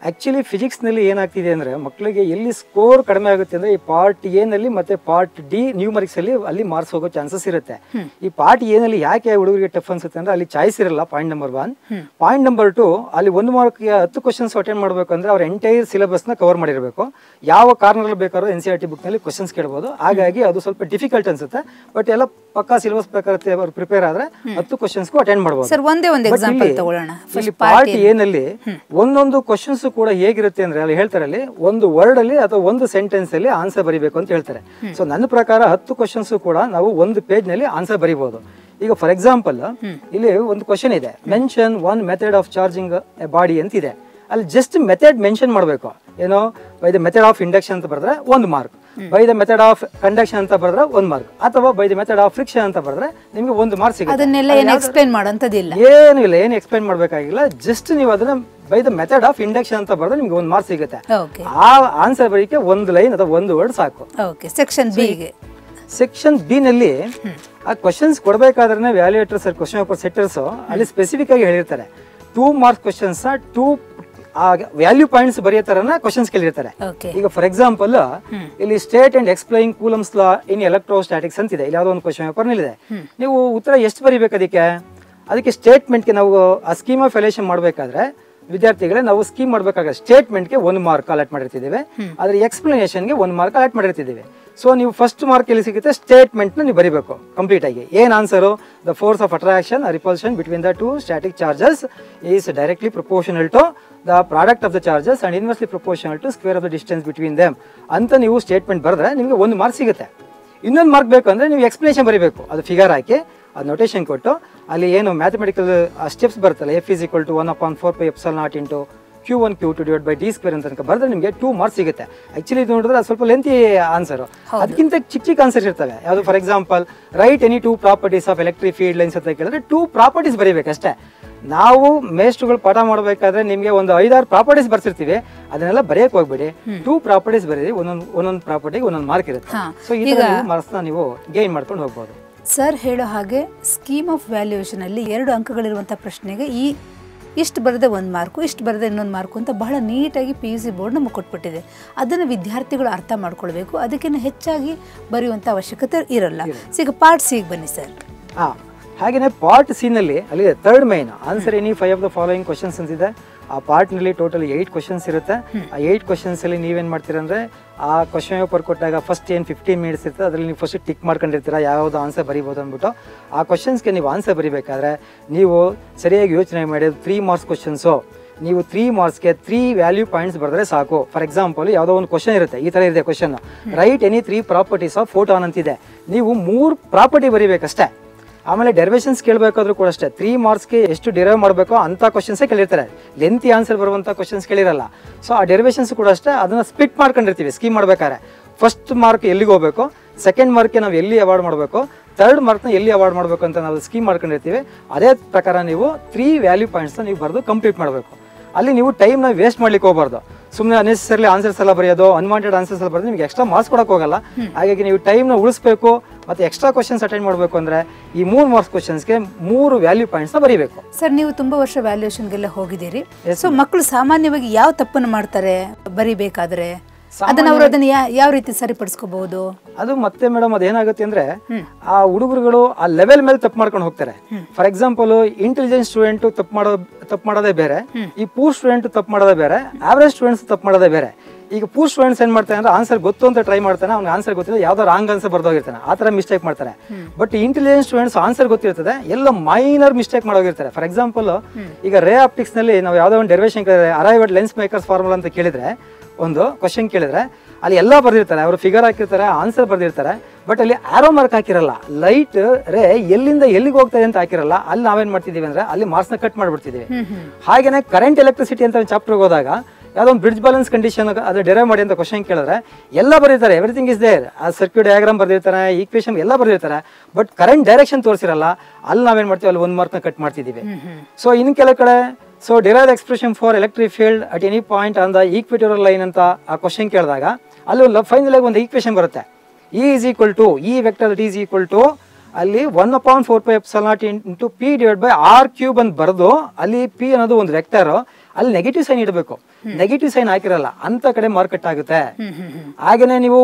ಆಕ್ಚುಲಿ ಫಿಸಿಕ್ಸ್ನಲ್ಲಿ ಏನಾಗ್ತಿದೆ ಅಂದ್ರೆ ಮಕ್ಕಳಿಗೆ ಎಲ್ಲಿ ಸ್ಕೋರ್ ಕಡಿಮೆ ಆಗುತ್ತೆ ಅಂದ್ರೆ ಈ ಪಾರ್ಟ್ ಎ ನಲ್ಲಿ ಮತ್ತೆ ಪಾರ್ಟ್ ಡಿ ನ್ಯೂಮರಿಕ್ಸ್ ಅಲ್ಲಿ ಅಲ್ಲಿ ಮಾರ್ಕ್ಸ್ ಹೋಗೋ ಚಾನ್ಸಸ್ ಇರುತ್ತೆ ಈ ಪಾರ್ಟ್ ಎ ನಲ್ಲಿ ಯಾಕೆ ಹುಡುಗರಿಗೆ ಟಫ್ ಅನ್ಸುತ್ತೆ ಅಂದ್ರೆ ಅಲ್ಲಿ ಚಾಯ್ಸ್ ಇರಲ್ಲ point number one point number two ಅಲ್ಲಿ ಒಂದು ಮಾರ್ಕ್ ಹತ್ತು ಕ್ವಶನ್ಸ್ ಅಟೆಂಡ್ ಮಾಡಬೇಕು ಅಂದ್ರೆ ಅವ್ರ ಎಂಟೈರ್ ಸಿಲೆಬಸ್ ನ ಕವರ್ ಮಾಡಿರಬೇಕು ಯಾವ ಕಾರ್ನರ್ ಬೇಕಾದ್ರೂ N C R T book ನಲ್ಲಿ ಕ್ವಶನ್ಸ್ ಕೇಳ್ಬೋದು ಹಾಗಾಗಿ ಅದು ಸ್ವಲ್ಪ ಡಿಫಿಕಲ್ಟ್ ಅನ್ಸುತ್ತೆ ಬಟ್ ಎಲ್ಲ ಪಕ್ಕಾ ಸಿಲೆಬಸ್ ಪ್ರಕಾರ ಅವ್ರು ಪ್ರಿಪೇರ್ ಆದ್ರೆ ಹತ್ತು ಕ್ವಶನ್ಸ್ಗೂ ಅಟೆಂಡ್ ಮಾಡ್ಬೋದು ಸರ್ ಒಂದೇ ಒಂದು But ಎಕ್ಸಾಂಪಲ್ ಇಲ್ಲಿ- ತಗೊಳ್ಳೋಣ ಇಲ್ಲಿ ಪಾರ್ಟ್ ಏನಲ್ಲಿ ಒಂದೊಂದು ಕ್ವಶನ್ಸ್ ಕೂಡ ಹೇಗಿರುತ್ತೆ ಅಂದ್ರೆ ಅಲ್ಲಿ ಹೇಳ್ತಾರೆ ಅಲ್ಲಿ ಒಂದು ವರ್ಡ್ ಅಲ್ಲಿ ಅಥವಾ ಒಂದು ಸೆಂಟೆನ್ಸ್ ಅಲ್ಲಿ ಆನ್ಸರ್ ಬರಿಬೇಕು ಅಂತ ಹೇಳ್ತಾರೆ ಸೊ ನನ್ನ ಪ್ರಕಾರ ಹತ್ತು ಕ್ವಶನ್ಸ್ ಕೂಡ ನಾವು ಒಂದು ಪೇಜ್ ನಲ್ಲಿ ಆನ್ಸರ್ ಬರಿಬಹುದು ಈಗ ಫಾರ್ ಎಕ್ಸಾಂಪಲ್ ಇಲ್ಲಿ ಒಂದು ಕ್ವಶನ್ ಇದೆ mention one method of charging a body ಅಂತ ಇದೆ ಅಲ್ಲಿ ಜಸ್ಟ್ ಮೆಥಡ್ ಮೆನ್ಷನ್ ಮಾಡಬೇಕು ಏನೋ by the method of induction ಅಂತ ಬರೆದ್ರೆ ಒಂದು mark by the method of conduction ಅಂತ ಬರೆದ್ರೆ ಒಂದು ಮಾರ್ಕ್ ಅಥವಾ by the method of friction ಅಂತ ಬರೆದ್ರೆ ನಿಮಗೆ ಒಂದು ಮಾರ್ಕ್ ಸಿಗುತ್ತೆ ಅದನ್ನೆಲ್ಲ ಏನು ಎಕ್ಸ್ಪ್ಲೈನ್ ಮಾಡೋಂಥದ್ದಿಲ್ಲ ಏನು ಇಲ್ಲ ಏನು ಎಕ್ಸ್ಪ್ಲೈನ್ ಮಾಡ್ಬೇಕಾಗಿಲ್ಲ ಜಸ್ಟ್ ನೀವು ಅದನ್ನ by the method of induction ಅಂತ ಬರೆದ್ರೆ ನಿಮ್ಗೆ ಒಂದು ಮಾರ್ಕ್ ಸಿಗುತ್ತೆ ಓಕೆ ಆ ಆನ್ಸರ್ ಬರೀಕೆ ಒಂದು ಲೈನ್ ಅಥವಾ ಒಂದು ವರ್ಡ್ ಸಾಕು ಓಕೆ ಸೆಕ್ಷನ್ ಬಿಗೆ ಸೆಕ್ಷನ್ ಬಿ ನಲ್ಲಿ ಆ ಕ್ವಶನ್ಸ್ ಕೊಡಬೇಕಾದ್ರೆ ವ್ಯಾಲ್ಯೂಯೇಟರ್ಸ್ ಕ್ವಶನ್ ಪೇಪರ್ ಸೆಟ್ಟರ್ಸ್ ಅಲ್ಲಿ ಸ್ಪೆಸಿಫಿಕ್ ಆಗಿ ಹೇಳಿರ್ತಾರೆ ಟೂ ಮಾರ್ಕ್ಸ್ ಕ್ವಶನ್ಸ್ ಟೂ ಆ ವ್ಯಾಲ್ಯೂ ಪಾಯಿಂಟ್ಸ್ ಬರೆಯೋ ತರನ ಕ್ವಶನ್ಸ್ ಕೇಳಿರ್ತಾರೆ ಓಕೆ ಈಗ ಫಾರ್ ಎಕ್ಸಾಂಪಲ್ ಇಲ್ಲಿ state and explain Coulomb's law in electrostatics ಅಂತ ಇದೆ ಇಲ್ಲಿ ಯಾವುದೋ ಒಂದು ಕ್ವಶನ್ ಪೇಪರ್ ಇದೆ ನೀವು ಉತ್ತರ ಎಷ್ಟು ಬರಿಬೇಕು ಅದಕ್ಕೆ ಅದಕ್ಕೆ ಸ್ಟೇಟ್ಮೆಂಟ್ಗೆ ನಾವು ಆ ಸ್ಕೀಮ್ ಆಫ್ ಎಲೇಷನ್ ಮಾಡಬೇಕಾದ್ರೆ ವಿದ್ಯಾರ್ಥಿಗಳೇ ನಾವು ಸ್ಕೀಮ್ ಮಾಡಬೇಕಾದ್ರೆ ಸ್ಟೇಟ್ಮೆಂಟ್ಗೆ ಒಂದು ಮಾರ್ಕ್ ಅಲಾಟ್ ಮಾಡಿರ್ತಿದ್ದೇವೆ ಅದ್ರ ಎಕ್ಸ್ಪ್ಲನೇಷನ್ಗೆ ಒಂದು ಮಾರ್ಕ್ ಅಲಾಟ್ ಮಾಡಿರ್ತಿದ್ದೇವೆ ಸೊ ನೀವು ಫಸ್ಟ್ ಮಾರ್ಕ್ ಎಲ್ಲಿ ಸಿಗುತ್ತೆ ಸ್ಟೇಟ್ಮೆಂಟ್ನ ನೀವು ಬರಿಬೇಕು ಕಂಪ್ಲೀಟ್ ಆಗಿ ಏನ್ answer the force of attraction repulsion between the two static charges is directly proportional to the product of the charges and inversely proportional to square of the distance between them ಅಂತ ನೀವು statement ಬರೆದ್ರೆ ನಿಮಗೆ ಒಂದು mark ಸಿಗುತ್ತೆ ಇನ್ನೊಂದು mark ಬೇಕು ಅಂದ್ರೆ ನೀವು ಎಕ್ಸ್ಪ್ಲನೇಷನ್ ಬರೀಬೇಕು ಅದು ಫಿಗರ್ ಹಾಕಿ ಅದು ನೊಟೇಷನ್ ಕೊಟ್ಟು ಅಲ್ಲಿ ಏನು ಮ್ಯಾಥಮೆಟಿಕಲ್ ಸ್ಟೆಪ್ಸ್ ಬರ್ತಲ್ಲ F is equal to one upon four pi epsilon naught into q one q two divide by d square ಅಂತ ತನಕ ಬರೆದ್ರೆ ನಿಮಗೆ ಟೂ ಮಾರ್ಕ್ಸ್ ಸಿಗುತ್ತೆ ಆಕ್ಚುಲಿ ಇದು ನೋಡಿದ್ರೆ ಅದು ಸ್ವಲ್ಪ ಲೆಂತಿ ಆನ್ಸರ್ ಅದಕ್ಕಿಂತ ಚಿಕ್ಕ ಚಿಕ್ಕ ಆನ್ಸರ್ಸ್ ಇರ್ತವೆ ಯಾವುದು for example write any two properties of electric field lines ಅಂತ ಕೇಳಿದ್ರೆ ಟೂ ಪ್ರಾಪರ್ಟೀಸ್ ಬರೀಬೇಕಷ್ಟೇ ನಾವು ಮೇಸ್ಟ್ರುಗಳು ಪಾಠ ಮಾಡಬೇಕಾದ್ರೆ ನಿಮಗೆ ಒಂದು ಐದಾರು ಪ್ರಾಪರ್ಟೀಸ್ ಬರ್ಸಿರ್ತೀವಿ ಅದನ್ನೆಲ್ಲ ಬರೆಯಕ್ಕೆ ಹೋಗ್ಬೇಡಿ ಟೂ ಪ್ರಾಪರ್ಟೀಸ್ ಬರೀರಿ ಒಂದೊಂದು ಒಂದೊಂದು ಪ್ರಾಪರ್ಟಿಗೆ ಒಂದೊಂದು ಮಾರ್ಕ್ ಇರುತ್ತೆ ಹಾ. ಸೊ ಈ ತರ ಮಾರ್ಕ್ಸ್ನ ನೀವು ಗೈನ್ ಮಾಡ್ಕೊಂಡು ಹೋಗ್ಬೋದು ಸರ್ ಹೇಳೋ ಹಾಗೆ ಸ್ಕೀಮ್ ಆಫ್ ವ್ಯಾಲ್ಯೂಯೇಷನ್ ಅಲ್ಲಿ ಎರಡು ಅಂಕಗಳಿರುವಂಥ ಪ್ರಶ್ನೆಗೆ ಈ ಇಷ್ಟು ಬರದೆ ಒಂದು ಮಾರ್ಕು ಇಷ್ಟು ಬರದೆ ಇನ್ನೊಂದು ಮಾರ್ಕು ಅಂತ ಬಹಳ ನೀಟಾಗಿ ಪಿ ಯು ಸಿ ಬೋರ್ಡ್ ನಮಗೆ ಕೊಟ್ಬಿಟ್ಟಿದೆ ಅದನ್ನು ವಿದ್ಯಾರ್ಥಿಗಳು ಅರ್ಥ ಮಾಡ್ಕೊಳ್ಬೇಕು ಅದಕ್ಕಿಂತ ಹೆಚ್ಚಾಗಿ ಬರೆಯುವಂಥ ಅವಶ್ಯಕತೆ ಇರಲ್ಲ ಸೊ ಈಗ ಪಾರ್ಟ್ ಸಿಗೆ ಬನ್ನಿ ಸರ್ ಹಾ ಹಾಗೇನೆ ಪಾರ್ಟ್ ಸಿ ನಲ್ಲಿ ಅಲ್ಲಿ third main answer any five of the following questions ಅಂತಿದೆ ಆ ಪಾರ್ಟ್ ನಲ್ಲಿ ಟೋಟಲ್ ಏಯ್ಟ್ ಕ್ವಶನ್ಸ್ ಇರುತ್ತೆ ಆ ಏಯ್ಟ್ ಕ್ವಶನ್ಸ್ ಅಲ್ಲಿ ನೀವೇನ್ ಮಾಡ್ತೀರಾ ಅಂದ್ರೆ ಆ ಕ್ವಶನ್ ಪೇಪರ್ ಕೊಟ್ಟಾಗ ಫಸ್ಟ್ ಏನ್ ಫಿಫ್ಟೀನ್ ಮಿನಿಟ್ಸ್ ಇರ್ತದೆ ಅದರಲ್ಲಿ ನೀವು ಫಸ್ಟ್ ಟಿಕ್ ಮಾಡ್ಕೊಂಡಿರ್ತೀರಾ ಯಾವ್ದು ಆನ್ಸರ್ ಬರಿಬೋದು ಅಂದ್ಬಿಟ್ಟು ಆ ಕ್ವಶನ್ಸ್ಗೆ ನೀವು ಆನ್ಸರ್ ಬರಿಬೇಕಾದ್ರೆ ನೀವು ಸರಿಯಾಗಿ ಯೋಚನೆ ಮಾಡಿ ತ್ರೀ ಮಾರ್ಕ್ಸ್ ಕ್ವಶನ್ಸು ನೀವು ತ್ರೀ ಮಾರ್ಕ್ಸ್ಗೆ ತ್ರೀ ವ್ಯಾಲ್ಯೂ ಪಾಯಿಂಟ್ಸ್ ಬರೆದ್ರೆ ಸಾಕು ಫಾರ್ ಎಕ್ಸಾಂಪಲ್ ಯಾವುದೋ ಒಂದು ಕ್ವಶನ್ ಇರುತ್ತೆ ಈ ಥರ ಇದೆ question write any three properties of photon ಅಂತಿದೆ ನೀವು ಮೂರು ಪ್ರಾಪರ್ಟಿ ಬರಿಬೇಕಷ್ಟೇ ಆಮೇಲೆ ಡೆರಿವೇಷನ್ಸ್ ಕೇಳಬೇಕಾದ್ರೂ ಕೂಡ ಅಷ್ಟೇ ತ್ರೀ ಮಾರ್ಕ್ಸ್ಗೆ ಎಷ್ಟು ಡಿರೈವ್ ಮಾಡಬೇಕೋ ಅಂಥ ಕ್ವಶನ್ಸೇ ಕೇಳಿರ್ತಾರೆ ಲೆಂತಿ ಆನ್ಸರ್ ಬರುವಂಥ ಕ್ವಶನ್ಸ್ ಕೇಳಿರಲ್ಲ ಸೊ ಆ ಡೆರಿವೇಷನ್ಸ್ ಕೂಡ ಅಷ್ಟೇ ಅದನ್ನ ಸ್ಪಿಟ್ ಮಾಡ್ಕೊಂಡಿರ್ತೀವಿ ಸ್ಕೀಮ್ ಮಾಡ್ಬೇಕಾದ್ರೆ ಫಸ್ಟ್ ಮಾರ್ಕ್ ಎಲ್ಲಿಗೆ ಹೋಗಬೇಕು ಸೆಕೆಂಡ್ ಮಾರ್ಕ್ಗೆ ನಾವು ಎಲ್ಲಿ ಅವಾರ್ಡ್ ಮಾಡಬೇಕು ಥರ್ಡ್ ಮಾರ್ಕ್ನ ಎಲ್ಲಿ ಅವಾರ್ಡ್ ಮಾಡಬೇಕು ಅಂತ ನಾವು ಸ್ಕೀಮ್ ಮಾಡ್ಕೊಂಡಿರ್ತೀವಿ ಅದೇ ಪ್ರಕಾರ ನೀವು ತ್ರೀ ವ್ಯಾಲ್ಯೂ ಪಾಯಿಂಟ್ಸ್ನ ನೀವು ಬರೆದು ಕಂಪ್ಲೀಟ್ ಮಾಡಬೇಕು ಅಲ್ಲಿ ನೀವು ಟೈಮ್ನ ವೇಸ್ಟ್ ಮಾಡ್ಲಿಕ್ಕೆ ಹೋಗಬಾರ್ದು ಸುಮ್ಮನೆ ಅನೆಸೆಸರ್ಲಿ ಆನ್ಸರ್ಸ್ ಎಲ್ಲ ಬರೆಯೋದು ಅನ್ವಾಂಟೆಡ್ ಆನ್ಸರ್ಸ್ ಎಲ್ಲ ಬರೆದು ನಿಮ್ಗೆ ಎಕ್ಸ್ಟ್ರಾ ಮಾರ್ಕ್ಸ್ ಕೊಡಕ್ಕೆ ಹೋಗಲ್ಲ ಹಾಗಾಗಿ ನೀವು ಟೈಮ್ನ ಉಳಿಸ್ಬೇಕು ಮತ್ತೆ ಎಕ್ಸ್ಟ್ರಾ ಕ್ವಶನ್ಸ್ ಅಟೆಂಡ್ ಮಾಡಬೇಕು ಅಂದ್ರೆ ಈ ಮೂರು ಮಾರ್ಕ್ಸ್ ಕ್ವಶನ್ಸ್ಗೆ ಮೂರು ವ್ಯಾಲ್ಯೂ ಪಾಯಿಂಟ್ಸ್ನ ಬರೀಬೇಕು ಸರ್ ನೀವು ತುಂಬ ವರ್ಷ ವ್ಯಾಲ್ಯೂಯೇಷನ್ಗೆಲ್ಲ ಹೋಗಿದ್ದೀರಿ ಸೊ ಮಕ್ಕಳು ಸಾಮಾನ್ಯವಾಗಿ ಯಾವ ತಪ್ಪನ್ನು ಮಾಡ್ತಾರೆ ಬರಿಬೇಕಾದ್ರೆ ಅದನ್ನ ಅವರು ಅದನ್ನ ಯಾ- ಯಾವ ರೀತಿ ಸರಿಪಡಿಸ್ಕೋಬಹುದು ಅದು ಮತ್ತೆ ಮೇಡಮ್ ಅದೇನಾಗುತ್ತೆ ಅಂದ್ರೆ ಆ ಹುಡುಗರುಗಳು ಆ ಲೆವೆಲ್ ಮೇಲೆ ತಪ್ಪು ಮಾಡ್ಕೊಂಡು ಹೋಗ್ತಾರೆ ಫಾರ್ ಎಕ್ಸಾಂಪಲ್ ಇಂಟೆಲಿಜೆಂಟ್ ಸ್ಟೂಡೆಂಟ್ ತಪ್ಪು ಮಾಡೋ ತಪ್ಪು ಮಾಡೋದೇ ಬೇರೆ ಈ ಪೂರ್ ಸ್ಟೂಡೆಂಟ್ ತಪ್ಪು ಮಾಡೋದೇ ಬೇರೆ ಆವರೇಜ್ ಸ್ಟೂಡೆಂಟ್ಸ್ ತಪ್ಪು ಮಾಡೋದೇ ಬೇರೆ ಈಗ ಪೂರ್ ಸ್ಟೂಡೆಂಟ್ಸ್ ಏನ್ ಮಾಡ್ತಾರೆ ಅಂದ್ರೆ ಆನ್ಸರ್ ಗೊತ್ತು ಅಂತ ಟ್ರೈ ಮಾಡ್ತಾನೆ ಅವ್ನಿಗೆ ಆನ್ಸರ್ ಗೊತ್ತಿಲ್ಲ ಯಾವ್ದೋ ರಾಂಗ್ ಆನ್ಸರ್ ಬರ್ದೋಗಿರ್ತಾನೆ ಆ ತರ ಮಿಸ್ಟೇಕ್ ಮಾಡ್ತಾರೆ ಬಟ್ ಇಂಟೆಲಿಜೆಂಟ್ ಸ್ಟೂಡೆಂಟ್ಸ್ ಆನ್ಸರ್ ಗೊತ್ತಿರ್ತದೆ ಎಲ್ಲ ಮೈನರ್ ಮಿಸ್ಟೇಕ್ ಮಾಡೋಗಿರ್ತಾರೆ ಫಾರ್ ಎಕ್ಸಾಂಪಲ್ ಈಗ ರೇ ಆಪ್ಟಿಕ್ಸ್ ನಲ್ಲಿ ನಾವು ಯಾವ್ದೋ ಒಂದು ಡೆರಿವೇಶನ್ ಕೇಳಿದ್ರೆ ಅರೈವಡ್ ಲೆನ್ಸ್ ಮೇಕರ್ಸ್ ಫಾರ್ಮುಲಾ ಅಂತ ಕೇಳಿದ್ರೆ ಒಂದು ಕ್ವಶನ್ ಕೇಳಿದ್ರೆ ಅಲ್ಲಿ ಎಲ್ಲ ಬರ್ದಿರ್ತಾರೆ ಅವರು ಫಿಗರ್ ಹಾಕಿರ್ತಾರೆ ಆನ್ಸರ್ ಬರ್ದಿರ್ತಾರೆ ಬಟ್ ಅಲ್ಲಿ ಆರೋ ಮಾರ್ಕ್ ಹಾಕಿರಲ್ಲ ಲೈಟ್ ರೇ ಎಲ್ಲಿಂದ ಎಲ್ಲಿಗೆ ಹೋಗ್ತದೆ ಅಂತ ಹಾಕಿರಲ್ಲ ಅಲ್ಲಿ ನಾವೇನ್ ಮಾಡ್ತಿದೀವಿ ಅಂದ್ರೆ ಅಲ್ಲಿ ಮಾರ್ಕ್ಸ್ನ ಕಟ್ ಮಾಡ್ಬಿಡ್ತಿದೀವಿ ಹಾಗೇನೆ ಕರೆಂಟ್ ಎಲೆಕ್ಟ್ರಿಸಿಟಿ ಅಂತ ಒಂದು ಚಾಪ್ಟರ್ ಹೋದಾಗ ಯಾವ್ದೋ ಒಂದು ಬ್ರಿಡ್ಜ್ ಬ್ಯಾಲೆನ್ಸ್ ಕಂಡೀಷನ್ ಅದು ಡೆರೈವ್ ಮಾಡಿ ಅಂತ ಕ್ವಶನ್ ಕೇಳಿದ್ರೆ ಎಲ್ಲ ಬರೀತಾರೆ ಎವ್ರಿಥಿಂಗ್ ಇಸ್ ದೇರ್ ಆ ಸರ್ಕ್ಯೂಟ್ ಡಯಾಗ್ರಾಮ್ ಬರ್ದಿರ್ತಾರೆ ಈಕ್ವೇಶನ್ ಎಲ್ಲ ಬರ್ದಿರ್ತಾರೆ ಬಟ್ ಕರೆಂಟ್ ಡೈರೆಕ್ಷನ್ ತೋರಿಸಿರಲ್ಲ ಅಲ್ಲಿ ನಾವೇನ್ ಮಾಡ್ತೀವಿ ಅಲ್ಲಿ ಒಂದು ಮಾರ್ಕ್ನ ಕಟ್ ಮಾಡ್ತಿದೀವಿ ಸೊ ಇನ್ನು ಕೆಲ ಕಡೆ so derive expression for electric field at any point on the equatorial line ಅಂತ ಆ ಕ್ವಶನ್ ಕೇಳಿದಾಗ ಅಲ್ಲಿ ಒಂದು ಫೈನಲ್ ಆಗಿ ಒಂದು ಈಕ್ವೇಶನ್ ಬರುತ್ತೆ E is equal to E vector it is equal to ಅಲ್ಲಿ one upon four pi epsilon naught into p divide by r cube ಅಂತ ಬರೆದು ಅಲ್ಲಿ ಪಿ ಅನ್ನೋದು ಒಂದು ವೆಕ್ಟರ್ ಅಲ್ಲಿ ನೆಗೆಟಿವ್ ಸೈನ್ ಇಡಬೇಕು ನೆಗೆಟಿವ್ ಸೈನ್ ಹಾಕಿರಲ್ಲ ಅಂತ ಕಡೆ ಮಾರ್ಕೆಟ್ ಆಗುತ್ತೆ ಹ್ಮ್ ಹ್ಮ್ ಹ್ಮ್ ಹಾಗೇನೆ ನೀವು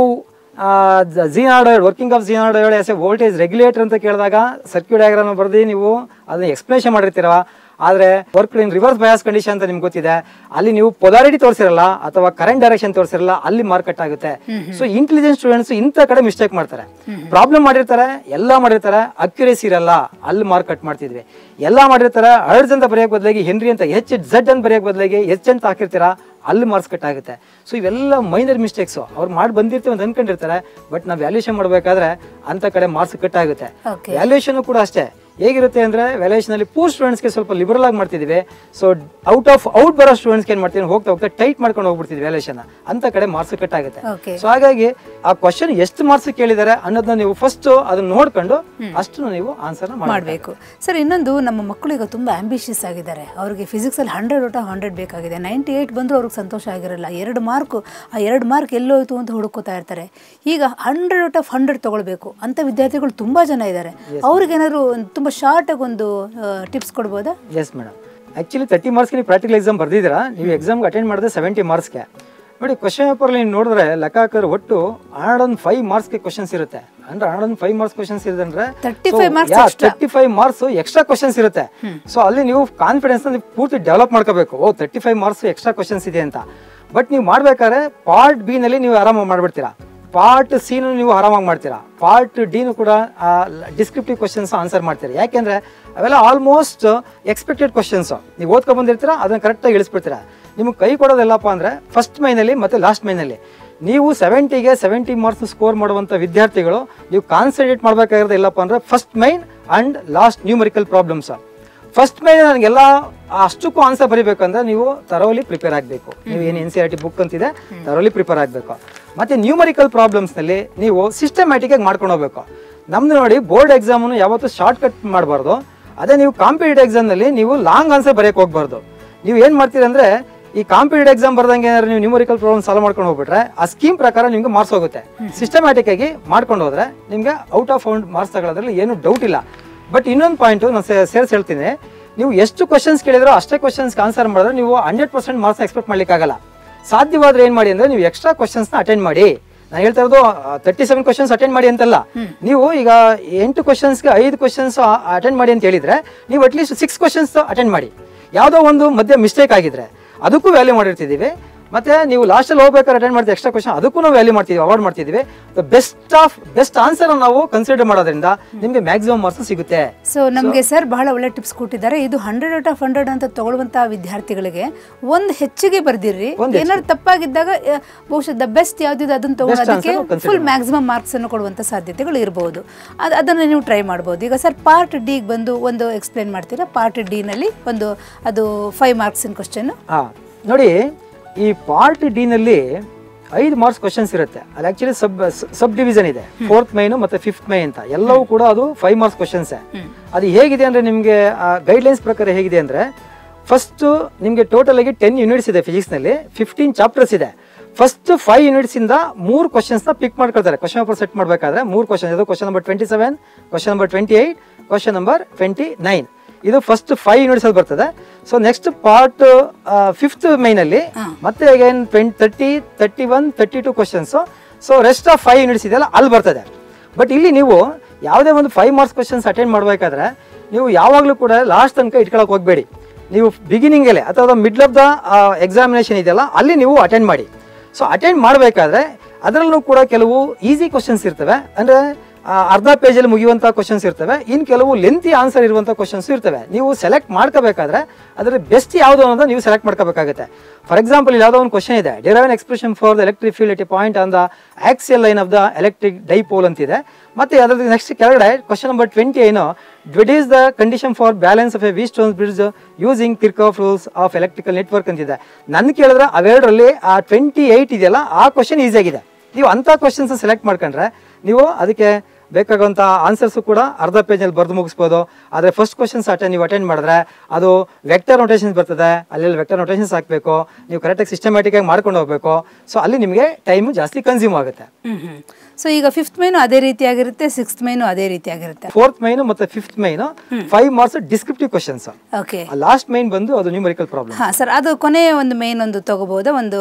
zener diode working of zener diode as a voltage regulator ಅಂತ ಕೇಳಿದಾಗ ಸರ್ಕ್ಯೂಟ್ ಡಯಾಗ್ರಾಮ್ ಬರ್ದು ನೀವು ಅದನ್ನ ಎಕ್ಸ್ಪ್ಲೇಷನ್ ಮಾಡಿರ್ತೀರ ಆದ್ರೆ work in reverse bias condition ಅಂತ ನಿಮ್ಗೆ ಗೊತ್ತಿದೆ ಅಲ್ಲಿ ನೀವು ಪೊಲಾರಿಟಿ ತೋರಿಸಿರಲ್ಲ ಅಥವಾ ಕರೆಂಟ್ ಡೈರೆಕ್ಷನ್ ತೋರಿಸಿರಲ್ಲ ಅಲ್ಲಿ ಮಾರ್ಕೆಟ್ ಆಗುತ್ತೆ ಸೊ ಇಂಟೆಲಿಜೆಂಟ್ ಸ್ಟೂಡೆಂಟ್ಸ್ ಇಂಥ ಕಡೆ ಮಿಸ್ಟೇಕ್ ಮಾಡ್ತಾರೆ ಪ್ರಾಬ್ಲಮ್ ಮಾಡಿರ್ತಾರೆ ಎಲ್ಲ ಮಾಡಿರ್ತಾರೆ ಅಕ್ಯುರೇಸಿ ಇರಲ್ಲ ಅಲ್ಲಿ ಮಾರ್ಕೆಟ್ ಮಾಡ್ತಿದ್ವಿ ಎಲ್ಲ ಮಾಡಿರ್ತಾರೆ ಅರ್ಡ್ಸ್ ಅಂತ ಬರೆಯೋಕೆ ಬದಲಾಗಿ ಹೆನ್ರಿ ಅಂತ ಎಚ್ ಝಡ್ ಅಂತ ಬರೆಯೋಕೆ ಬದಲಾಗಿ ಎಚ್ ಅಂತ ಹಾಕಿರ್ತೀರಾ ಅಲ್ಲಿ ಮಾರ್ಕ್ಸ್ ಕಟ್ ಆಗುತ್ತೆ ಸೊ ಇವೆಲ್ಲ ಮೈನರ್ ಮಿಸ್ಟೇಕ್ಸ್ ಅವ್ರು ಮಾಡಿ ಬಂದಿರ್ತೀವಿ ಅಂತ ಅನ್ಕೊಂಡಿರ್ತಾರೆ ಬಟ್ ನಾವು ವ್ಯಾಲ್ಯೂಷನ್ ಮಾಡಬೇಕಾದ್ರೆ ಅಂತ ಕಡೆ ಮಾರ್ಕ್ಸ್ ಕಟ್ ಆಗುತ್ತೆ Okay. ವ್ಯಾಲ್ಯೂಷನ್ ಕೂಡ ಅಷ್ಟೇ ಹೇಗಿರುತ್ತೆ ಅಂದ್ರೆ ವ್ಯಾಲ್ಯೂಷನ್ ಅಲ್ಲಿ ಪೂರ್ ಸ್ಟೂಡೆಂಟ್ಸ್ಗೆ ಸ್ವಲ್ಪ ಲಿಬರಲ್ ಆಗಿ ಮಾಡ್ತಿದ್ವಿ ಸೊ ಔಟ್ ಆಫ್ ಔಟ್ ಬರೋ ಸ್ಟೂಡೆಂಟ್ಸ್ಗೆ ಏನ್ ಮಾಡ್ತೀವಿ ಹೋಗ್ತಾ ಹೋಗ್ತಾ ಟೈಟ್ ಮಾಡ್ಕೊಂಡು ಹೋಗ್ಬಿಡ್ತೀವಿ ವ್ಯಾಲ್ಯೂಷನ್ ಅಂತ ಕಡೆ ಮಾರ್ಕ್ಸ್ ಕಟ್ ಆಗುತ್ತೆ ಓಕೆ ಸೊ ಹಾಗಾಗಿ ಆ ಕ್ವಶನ್ ಎಷ್ಟು ಮಾರ್ಕ್ಸ್ ಕೇಳಿದ್ದಾರೆ ಅನ್ನೋದನ್ನ ನೀವು ಫಸ್ಟ್ ಅದನ್ನ ನೋಡ್ಕೊಂಡು ಅಷ್ಟು ನೀವು ಆನ್ಸರ್ ಮಾಡಬೇಕು ಮಾಡಬೇಕು ಸರ್ ಇನ್ನೊಂದು ನಮ್ಮ ಮಕ್ಕಳು ಈಗ ತುಂಬ ಆಂಬಿಷಿಯಸ್ ಆಗಿದ್ದಾರೆ ಅವ್ರಿಗೆ ಫಿಸಿಕ್ಸಲ್ಲಿ ಹಂಡ್ರೆಡ್ ಔಟ್ ಆಫ್ ಹಂಡ್ರೆಡ್ ಬೇಕಾಗಿದೆ ನೈಂಟಿ ಏಯ್ಟ್ ಬಂದರೂ ಅವ್ರಿಗೆ ಸಂತೋಷ ಆಗಿರಲ್ಲ ಎರಡು ಮಾರ್ಕು ಆ ಎರಡು ಮಾರ್ಕ್ ಎಲ್ಲೋಯ್ತು ಅಂತ ಹುಡುಕೋತಾ ಇರ್ತಾರೆ ಈಗ ಹಂಡ್ರೆಡ್ ಔಟ್ ಆಫ್ ಹಂಡ್ರೆಡ್ ತೊಗೊಳ್ಬೇಕು ಅಂತ ವಿದ್ಯಾರ್ಥಿಗಳು ತುಂಬ ಜನ ಇದ್ದಾರೆ ಅವ್ರಿಗೇನಾದ್ರು ಒಂದು ತುಂಬ ಶಾರ್ಟಾಗಿ ಒಂದು ಟಿಪ್ಸ್ ಕೊಡ್ಬೋದಾ yes madam actually thirty marks ನೀವು ಪ್ರಾಕ್ಟಿಕಲ್ ಎಕ್ಸಾಮ್ ಬರ್ದಿದ್ದೀರಾ ನೀವು ಎಕ್ಸಾಮ್ಗೆ ಅಟೆಂಡ್ ಮಾಡಿದ್ರೆ ಸೆವೆಂಟಿ ಮಾರ್ಕ್ಸ್ಗೆ ನೋಡಿ ಕ್ವಶನ್ ಪೇಪರ್ ನೀವು ನೋಡಿದ್ರೆ ಲೆಕ್ಕ ಹಾಕಿದ್ರೆ ಒಟ್ಟು ಹಂಡ್ರೆಡ್ ಒಂದು ಫೈವ್ ಮಾರ್ಕ್ಸ್ಗೆ ಕ್ವಶನ್ಸ್ ಇರುತ್ತೆ ಅಂದ್ರೆ ಹಂಡ್ರೆಡ್ ಒಂದು ಫೈವ್ ಮಾರ್ಕ್ಸ್ ಕ್ವಶನ್ಸ್ ಇರುತ್ತೆ ಅಂದ್ರೆ 35 marks extra. Thirty five marks extra questions ಇರುತ್ತೆ ಸೊ ಅಲ್ಲಿ ನೀವು ಕಾನ್ಫಿಡೆನ್ಸ್ ನೀವು ಪೂರ್ತಿ ಡೆವಲಪ್ ಮಾಡ್ಕೋಬೇಕು ಓ thirty five marks extra questions ಇದೆ ಅಂತ ಬಟ್ ನೀವು ಮಾಡ್ಬೇಕಾದ್ರೆ ಪಾರ್ಟ್ ಬಿ ನಲ್ಲಿ ನೀವು ಆರಾಮಾಗಿ ಮಾಡ್ಬಿಡ್ತೀರಾ ಪಾರ್ಟ್ ಸಿನು ನೀವು ಆರಾಮಾಗಿ ಮಾಡ್ತೀರಾ ಪಾರ್ಟ್ ಡಿನು ಕೂಡ ಡಿಸ್ಕ್ರಿಪ್ಟಿವ್ ಕ್ವಶನ್ಸ್ ಆನ್ಸರ್ ಮಾಡ್ತೀರಾ ಯಾಕೆಂದ್ರೆ ಅವೆಲ್ಲ ಆಲ್ಮೋಸ್ಟ್ ಎಕ್ಸ್ಪೆಕ್ಟೆಡ್ ಕ್ವಶನ್ಸ್ ನೀವು ಓದ್ಕೊಂಡ್ ಬಂದಿರ್ತೀರಾ ಅದನ್ನ ಕರೆಕ್ಟಾಗಿ ಇಳಿಸ್ಬಿಡ್ತೀರಾ ನಿಮ್ಗೆ ಕೈ ಕೊಡೋದೆಲ್ಲಪ್ಪ ಅಂದ್ರೆ ಫಸ್ಟ್ ಮೈನಲ್ಲಿ ಮತ್ತೆ ಲಾಸ್ಟ್ ಮೈನಲ್ಲಿ ನೀವು ಸೆವೆಂಟಿಗೆ ಸೆವೆಂಟಿ ಮಾರ್ಕ್ಸ್ ಸ್ಕೋರ್ ಮಾಡುವಂಥ ವಿದ್ಯಾರ್ಥಿಗಳು ನೀವು ಕಾನ್ಸಂಟ್ರೇಟ್ ಮಾಡಬೇಕಾಗಿರೋದು ಎಲ್ಲಪ್ಪ ಅಂದ್ರೆ first main and last numerical problems first ಮೇಲೆ ನನಗೆಲ್ಲ ಅಷ್ಟಕ್ಕೂ ಆನ್ಸರ್ ಬರೀಬೇಕಂದ್ರೆ ನೀವು ತರೋಲಿ ಪ್ರಿಪೇರ್ ಆಗಬೇಕು ನೀವು ಏನು N C R T book ಅಂತಿದೆ ತರೋಲಿ ಪ್ರಿಪೇರ್ ಆಗಬೇಕು ಮತ್ತೆ ನ್ಯೂಮರಿಕಲ್ ಪ್ರಾಬ್ಲಮ್ಸ್ನಲ್ಲಿ ನೀವು ಸಿಸ್ಟಮ್ಯಾಟಿಕ್ ಆಗಿ ಮಾಡ್ಕೊಂಡು ಹೋಗ್ಬೇಕು ನಮ್ದು ನೋಡಿ ಬೋರ್ಡ್ ಎಕ್ಸಾಮನ್ನು ಯಾವತ್ತೂ ಶಾರ್ಟ್ ಕಟ್ ಮಾಡಬಾರ್ದು ಅದೇ ನೀವು ಕಾಂಪಿಟೇಟಿವ್ ಎಕ್ಸಾಮ್ನಲ್ಲಿ ನೀವು ಲಾಂಗ್ ಆನ್ಸರ್ ಬರೆಯಕ್ಕೆ ಹೋಗ್ಬಾರ್ದು ನೀವು ಏನು ಮಾಡ್ತೀರಿ ಅಂದ್ರೆ ಈ ಕಾಂಪಿಟೇಟಿವ್ ಎಕ್ಸಾಮ್ ಬರ್ದಂಗೆ ಏನಾದ್ರು ನೀವು ನ್ಯೂಮರಿಕಲ್ ಪ್ರಾಬ್ಲಮ್ ಸಾಲ್ವ್ ಮಾಡ್ಕೊಂಡು ಹೋಗ್ಬಿಟ್ರೆ ಆ ಸ್ಕೀಮ್ ಪ್ರಕಾರ ನಿಮ್ಗೆ ಮಾರ್ಕ್ಸ್ ಹೋಗುತ್ತೆ ಸಿಸ್ಟಮ್ಯಾಟಿಕ್ ಆಗಿ ಮಾಡ್ಕೊಂಡು ಹೋದ್ರೆ ನಿಮ್ಗೆ ಔಟ್ ಆಫ್ ಔಂಡ್ ಮಾರ್ಕ್ಸ್ ತಗೊಳ್ಳೋದ್ರಲ್ಲಿ ಏನು ಡೌಟ್ ಇಲ್ಲ ಬಟ್ ಇನ್ನೊಂದು ಪಾಯಿಂಟ್ ನಾನು ಸೇರ್ಸಿ ಹೇಳ್ತೀನಿ ನೀವು ಎಷ್ಟು ಕ್ವಶನ್ಸ್ ಕೇಳಿದ್ರೋ ಅಷ್ಟೇ ಕ್ವಶನ್ಸ್ ಆನ್ಸರ್ ಮಾಡಿದ್ರೆ ನೀವು ಹಂಡ್ರೆಡ್ ಪರ್ಸೆಂಟ್ ಮಾರ್ಕ್ಸ್ ಎಕ್ಸ್ಪೆಕ್ಟ್ ಮಾಡ್ಲಿಕ್ಕಾಗಲ್ಲ ಸಾಧ್ಯವಾದ್ರೆ ಏನ್ ಮಾಡಿ ಅಂದ್ರೆ ನೀವು ಎಕ್ಸ್ಟ್ರಾ ಕ್ವಶನ್ಸ್ ನ ಅಟೆಂಡ್ ಮಾಡಿ ನಾನು ಹೇಳ್ತಾ ಇರೋದು ತರ್ಟಿ ಸೆವೆನ್ ಕ್ವಶನ್ಸ್ ಅಟೆಂಡ್ ಮಾಡಿ ಅಂತಲ್ಲ ನೀವು ಈಗ ಎಂಟು ಕ್ವಶನ್ಸ್ಗೆ ಐದು ಕ್ವಶನ್ಸ್ ಅಟೆಂಡ್ ಮಾಡಿ ಅಂತ ಹೇಳಿದ್ರೆ ನೀವು ಅಟ್ಲೀಸ್ಟ್ ಸಿಕ್ಸ್ ಕ್ವಶನ್ಸ್ ಅಟೆಂಡ್ ಮಾಡಿ ಯಾವುದೋ ಒಂದು ಮಧ್ಯೆ ಮಿಸ್ಟೇಕ್ ಆಗಿದ್ರೆ ಅದಕ್ಕೂ ವ್ಯಾಲ್ಯೂ ಮಾಡಿರ್ತಿದ್ದೀವಿ ಮತ್ತೆ ನೀವು ಲಾಸ್ಟಲ್ಲಿ ಹೋಗ್ಬೇಕಾದ್ರೆ ಅಟೆಂಡ್ ಮಾಡ್ತೀವಿ ಎಕ್ಸ್ಟ್ರಾ ಕ್ವಶನ್ ಅದಕ್ಕೂ ನಾವು ವ್ಯಾಲ್ಯೂ ಮಾಡ್ತೀವಿ ಅವಾರ್ಡ್ ಮಾಡ್ತಿದ್ದೀವಿ ಬೆಸ್ಟ್ ಆಫ್ ಬೆಸ್ಟ್ ಆನ್ಸರ್ ನಾವು ಕನ್ಸಿಡರ್ ಮಾಡೋದ್ರಿಂದ ನಿಮಗೆ ಮ್ಯಾಕ್ಸಿಮಮ್ ಮಾರ್ಕ್ಸ್ ಸಿಗುತ್ತೆ ಸೊ ನಮಗೆ ಸರ್ ಬಹಳ ಒಳ್ಳೆ ಟಿಪ್ಸ್ ಕೊಟ್ಟಿದ್ದಾರೆ ಇದು ಹಂಡ್ರೆಡ್ ಔಟ್ ಆಫ್ ಹಂಡ್ರೆಡ್ ಅಂತ ತಗೊಳ್ಳುವಂತಹ ವಿದ್ಯಾರ್ಥಿಗಳಿಗೆ ಒಂದು ಹೆಚ್ಚಿಗೆ ಬರ್ದಿರ್ರಿ ಒಂದ್ ಏನಾದ್ರು ತಪ್ಪಾಗಿದ್ದಾಗ ಆ, ಬಹುಶಃ ದ ಬೆಸ್ಟ್ ಯಾವ್ದಿದೆ ಅದನ್ನ ತಗೊಳ್ಳೋದಕ್ಕೆ answer consider full maximum marks ಅನ್ನು ಕೊಡುವಂತ ಸಾಧ್ಯತೆಗಳು ಇರಬಹುದು ಅದು ಅದನ್ನು ನೀವು ಟ್ರೈ ಮಾಡ್ಬೋದು ಈಗ ಸರ್ ಪಾರ್ಟ್ ಡಿಗೆ ಬಂದು ಒಂದು ಎಕ್ಸ್ಪ್ಲೇನ್ ಮಾಡ್ತೀರಾ ಪಾರ್ಟ್ ಡಿ ನಲ್ಲಿ ಒಂದು ಅದು ಫೈವ್ ಮಾರ್ಕ್ಸಿನ ಕ್ವಶನ್ ಹಾ ನೋಡಿ ಈ ಪಾರ್ಟ್ ಡಿ ನಲ್ಲಿ ಐದು ಮಾರ್ಕ್ಸ್ ಕ್ವಶನ್ಸ್ ಇರುತ್ತೆ ಅದು ಆಕ್ಚುಲಿ ಸಬ್ ಸಬ್ ಡಿವಿಷನ್ ಇದೆ ಫೋರ್ತ್ ಮೈನ್ ಮತ್ತೆ ಫಿಫ್ತ್ ಮೈ ಅಂತ ಎಲ್ಲವೂ ಕೂಡ ಅದು ಫೈವ್ ಮಾರ್ಕ್ಸ್ ಕ್ವಶನ್ಸ್ ಅದು ಹೇಗಿದೆ ಅಂದ್ರೆ ನಿಮಗೆ ಗೈಡ್ಲೈನ್ಸ್ ಪ್ರಕಾರ ಹೇಗಿದೆ ಅಂದ್ರೆ ಫಸ್ಟ್ ನಿಮಗೆ ಟೋಟಲ್ ಆಗಿ ಟೆನ್ ಯೂನಿಟ್ಸ್ ಇದೆ ಫಿಸಿಕ್ಸ್ ನಲ್ಲಿ ಫಿಫ್ಟೀನ್ ಚಾಪ್ಟರ್ಸ್ ಇದೆ ಫಸ್ಟ್ ಫೈವ್ ಯೂನಿಟ್ಸ್ ಇಂದ ಮೂರು ಕ್ವಶನ್ಸ್ ನ ಪಿಕ್ ಮಾಡ್ಕೊಳ್ತಾರೆ ಕ್ವಶನ್ ಪೇಪರ್ ಸೆಟ್ ಮಾಡಬೇಕಾದ್ರೆ ಮೂರು ಕ್ವಶನ್ ಇದು question number twenty seven question number twenty eight question number twenty nine ಇದು ಫಸ್ಟ್ ಫೈವ್ ಯೂನಿಟ್ಸ್ ಅಲ್ಲಿ ಬರ್ತದೆ so next part fifth main ಅಲ್ಲಿ ಮತ್ತೆ again twenty thirty thirty one thirty two questions so rest of five units ಇದೆಯಲ್ಲ ಅಲ್ಲಿ ಬರ್ತದೆ but ಇಲ್ಲಿ ನೀವು ಯಾವುದೇ ಒಂದು ಫೈವ್ ಮಾರ್ಕ್ಸ್ ಕ್ವಶನ್ಸ್ ಅಟೆಂಡ್ ಮಾಡಬೇಕಾದ್ರೆ ನೀವು ಯಾವಾಗಲೂ ಕೂಡ ಲಾಸ್ಟ್ ತನಕ ಇಟ್ಕೊಳಕ್ ಹೋಗಬೇಡಿ ನೀವು ಬಿಗಿನಿಂಗಲ್ಲೇ ಅಥವಾ ಮಿಡ್ಲ್ ಆಫ್ ದ ಎಕ್ಸಾಮಿನೇಷನ್ ಇದೆಯಲ್ಲ ಅಲ್ಲಿ ನೀವು ಅಟೆಂಡ್ ಮಾಡಿ ಸೊ ಅಟೆಂಡ್ ಮಾಡಬೇಕಾದ್ರೆ ಅದರಲ್ಲೂ ಕೂಡ ಕೆಲವು ಈಸಿ ಕ್ವಶನ್ಸ್ ಇರ್ತವೆ ಅಂದರೆ ಅರ್ಧ ಪೇಜಲ್ಲಿ ಮುಗಿಯುವಂಥ ಕ್ವಶನ್ಸ್ ಇರ್ತವೆ ಇನ್ನು ಕೆಲವು ಲೆಂತಿ ಆನ್ಸರ್ ಇರುವಂಥ ಕ್ವಶನ್ಸ್ ಇರ್ತವೆ ನೀವು ಸೆಲೆಕ್ಟ್ ಮಾಡ್ಕೋಬೇಕಾದ್ರೆ ಅದರ ಬೆಸ್ಟ್ ಯಾವುದು ಅನ್ನೋದು ನೀವು ಸೆಲೆಕ್ಟ್ ಮಾಡ್ಕೋಬೇಕಾಗುತ್ತೆ ಫಾರ್ ಎಕ್ಸಾಂಪಲ್ ಇಲ್ಲಿ ಯಾವುದೋ ಒಂದು ಕ್ವಶನ್ ಇದೆ derive expression for the electric field at a point on the axial line of the electric dipole ಅಂತಿದೆ ಮತ್ತೆ ಅದರ ನೆಕ್ಸ್ಟ್ ಕೆಳಗಡೆ ಕ್ವಶನ್ ನಂಬರ್ ಟ್ವೆಂಟಿ ಏನು ಡಿಟ್ is the condition for balance of a Wheatstone bridge using Kirchhoff rules of electrical network ಅಂತಿದೆ ನನ್ನ ಕೇಳಿದ್ರೆ ಅವೆರಡರಲ್ಲಿ ಆ ಟ್ವೆಂಟಿ ಏಯ್ಟ್ ಇದೆಯಲ್ಲ ಆ ಕ್ವಶನ್ ಈಸಿ ಆಗಿದೆ ನೀವು ಅಂಥ ಕ್ವಶನ್ಸ್ ಸೆಲೆಕ್ಟ್ ಮಾಡ್ಕೊಂಡ್ರೆ ನೀವು ಅದಕ್ಕೆ ಬೇಕಾಗುವಂಥ ಆನ್ಸರ್ಸು ಕೂಡ ಅರ್ಧ ಪೇಜಲ್ಲಿ ಬರೆದು ಮುಗಿಸ್ಬೋದು ಆದರೆ ಫಸ್ಟ್ ಕ್ವಶನ್ಸ್ ಅಟೆಂಡ್ ನೀವು ಅಟೆಂಡ್ ಮಾಡಿದ್ರೆ ಅದು ವೆಕ್ಟರ್ ನೊಟೇಷನ್ಸ್ ಬರ್ತದೆ ಅಲ್ಲಿ ವೆಕ್ಟರ್ ನೊಟೇಷನ್ಸ್ ಹಾಕಬೇಕು ನೀವು ಕರೆಕ್ಟಾಗಿ ಸಿಸ್ಟಮ್ಯಾಟಿಕ್ ಆಗಿ ಮಾಡ್ಕೊಂಡು ಹೋಗಬೇಕು ಸೊ ಅಲ್ಲಿ ನಿಮಗೆ ಟೈಮು ಜಾಸ್ತಿ ಕನ್ಸ್ಯೂಮ್ ಆಗುತ್ತೆ ಹ್ಮ್ ಹ್ಮ್ ಸೊ ಈಗ ಫಿಫ್ತ್ ಮೇನು ಅದೇ ರೀತಿಯಾಗಿರುತ್ತೆ ಸಿಕ್ಸ್ತ್ ಮೇನು ಅದೇ ರೀತಿಯಾಗಿರುತ್ತೆ ಫೋರ್ತ್ ಮೈನು ಮತ್ತು fifth main five marks descriptive questions okay last main ಬಂದು ಅದು ನ್ಯೂಮರಿಕಲ್ ಪ್ರಾಬ್ಲಮ್ ಹಾಂ ಸರ್ ಅದು ಕೊನೆಯ ಒಂದು ಮೇನ್ ಒಂದು ತಗೋಬೋದಾ ಒಂದು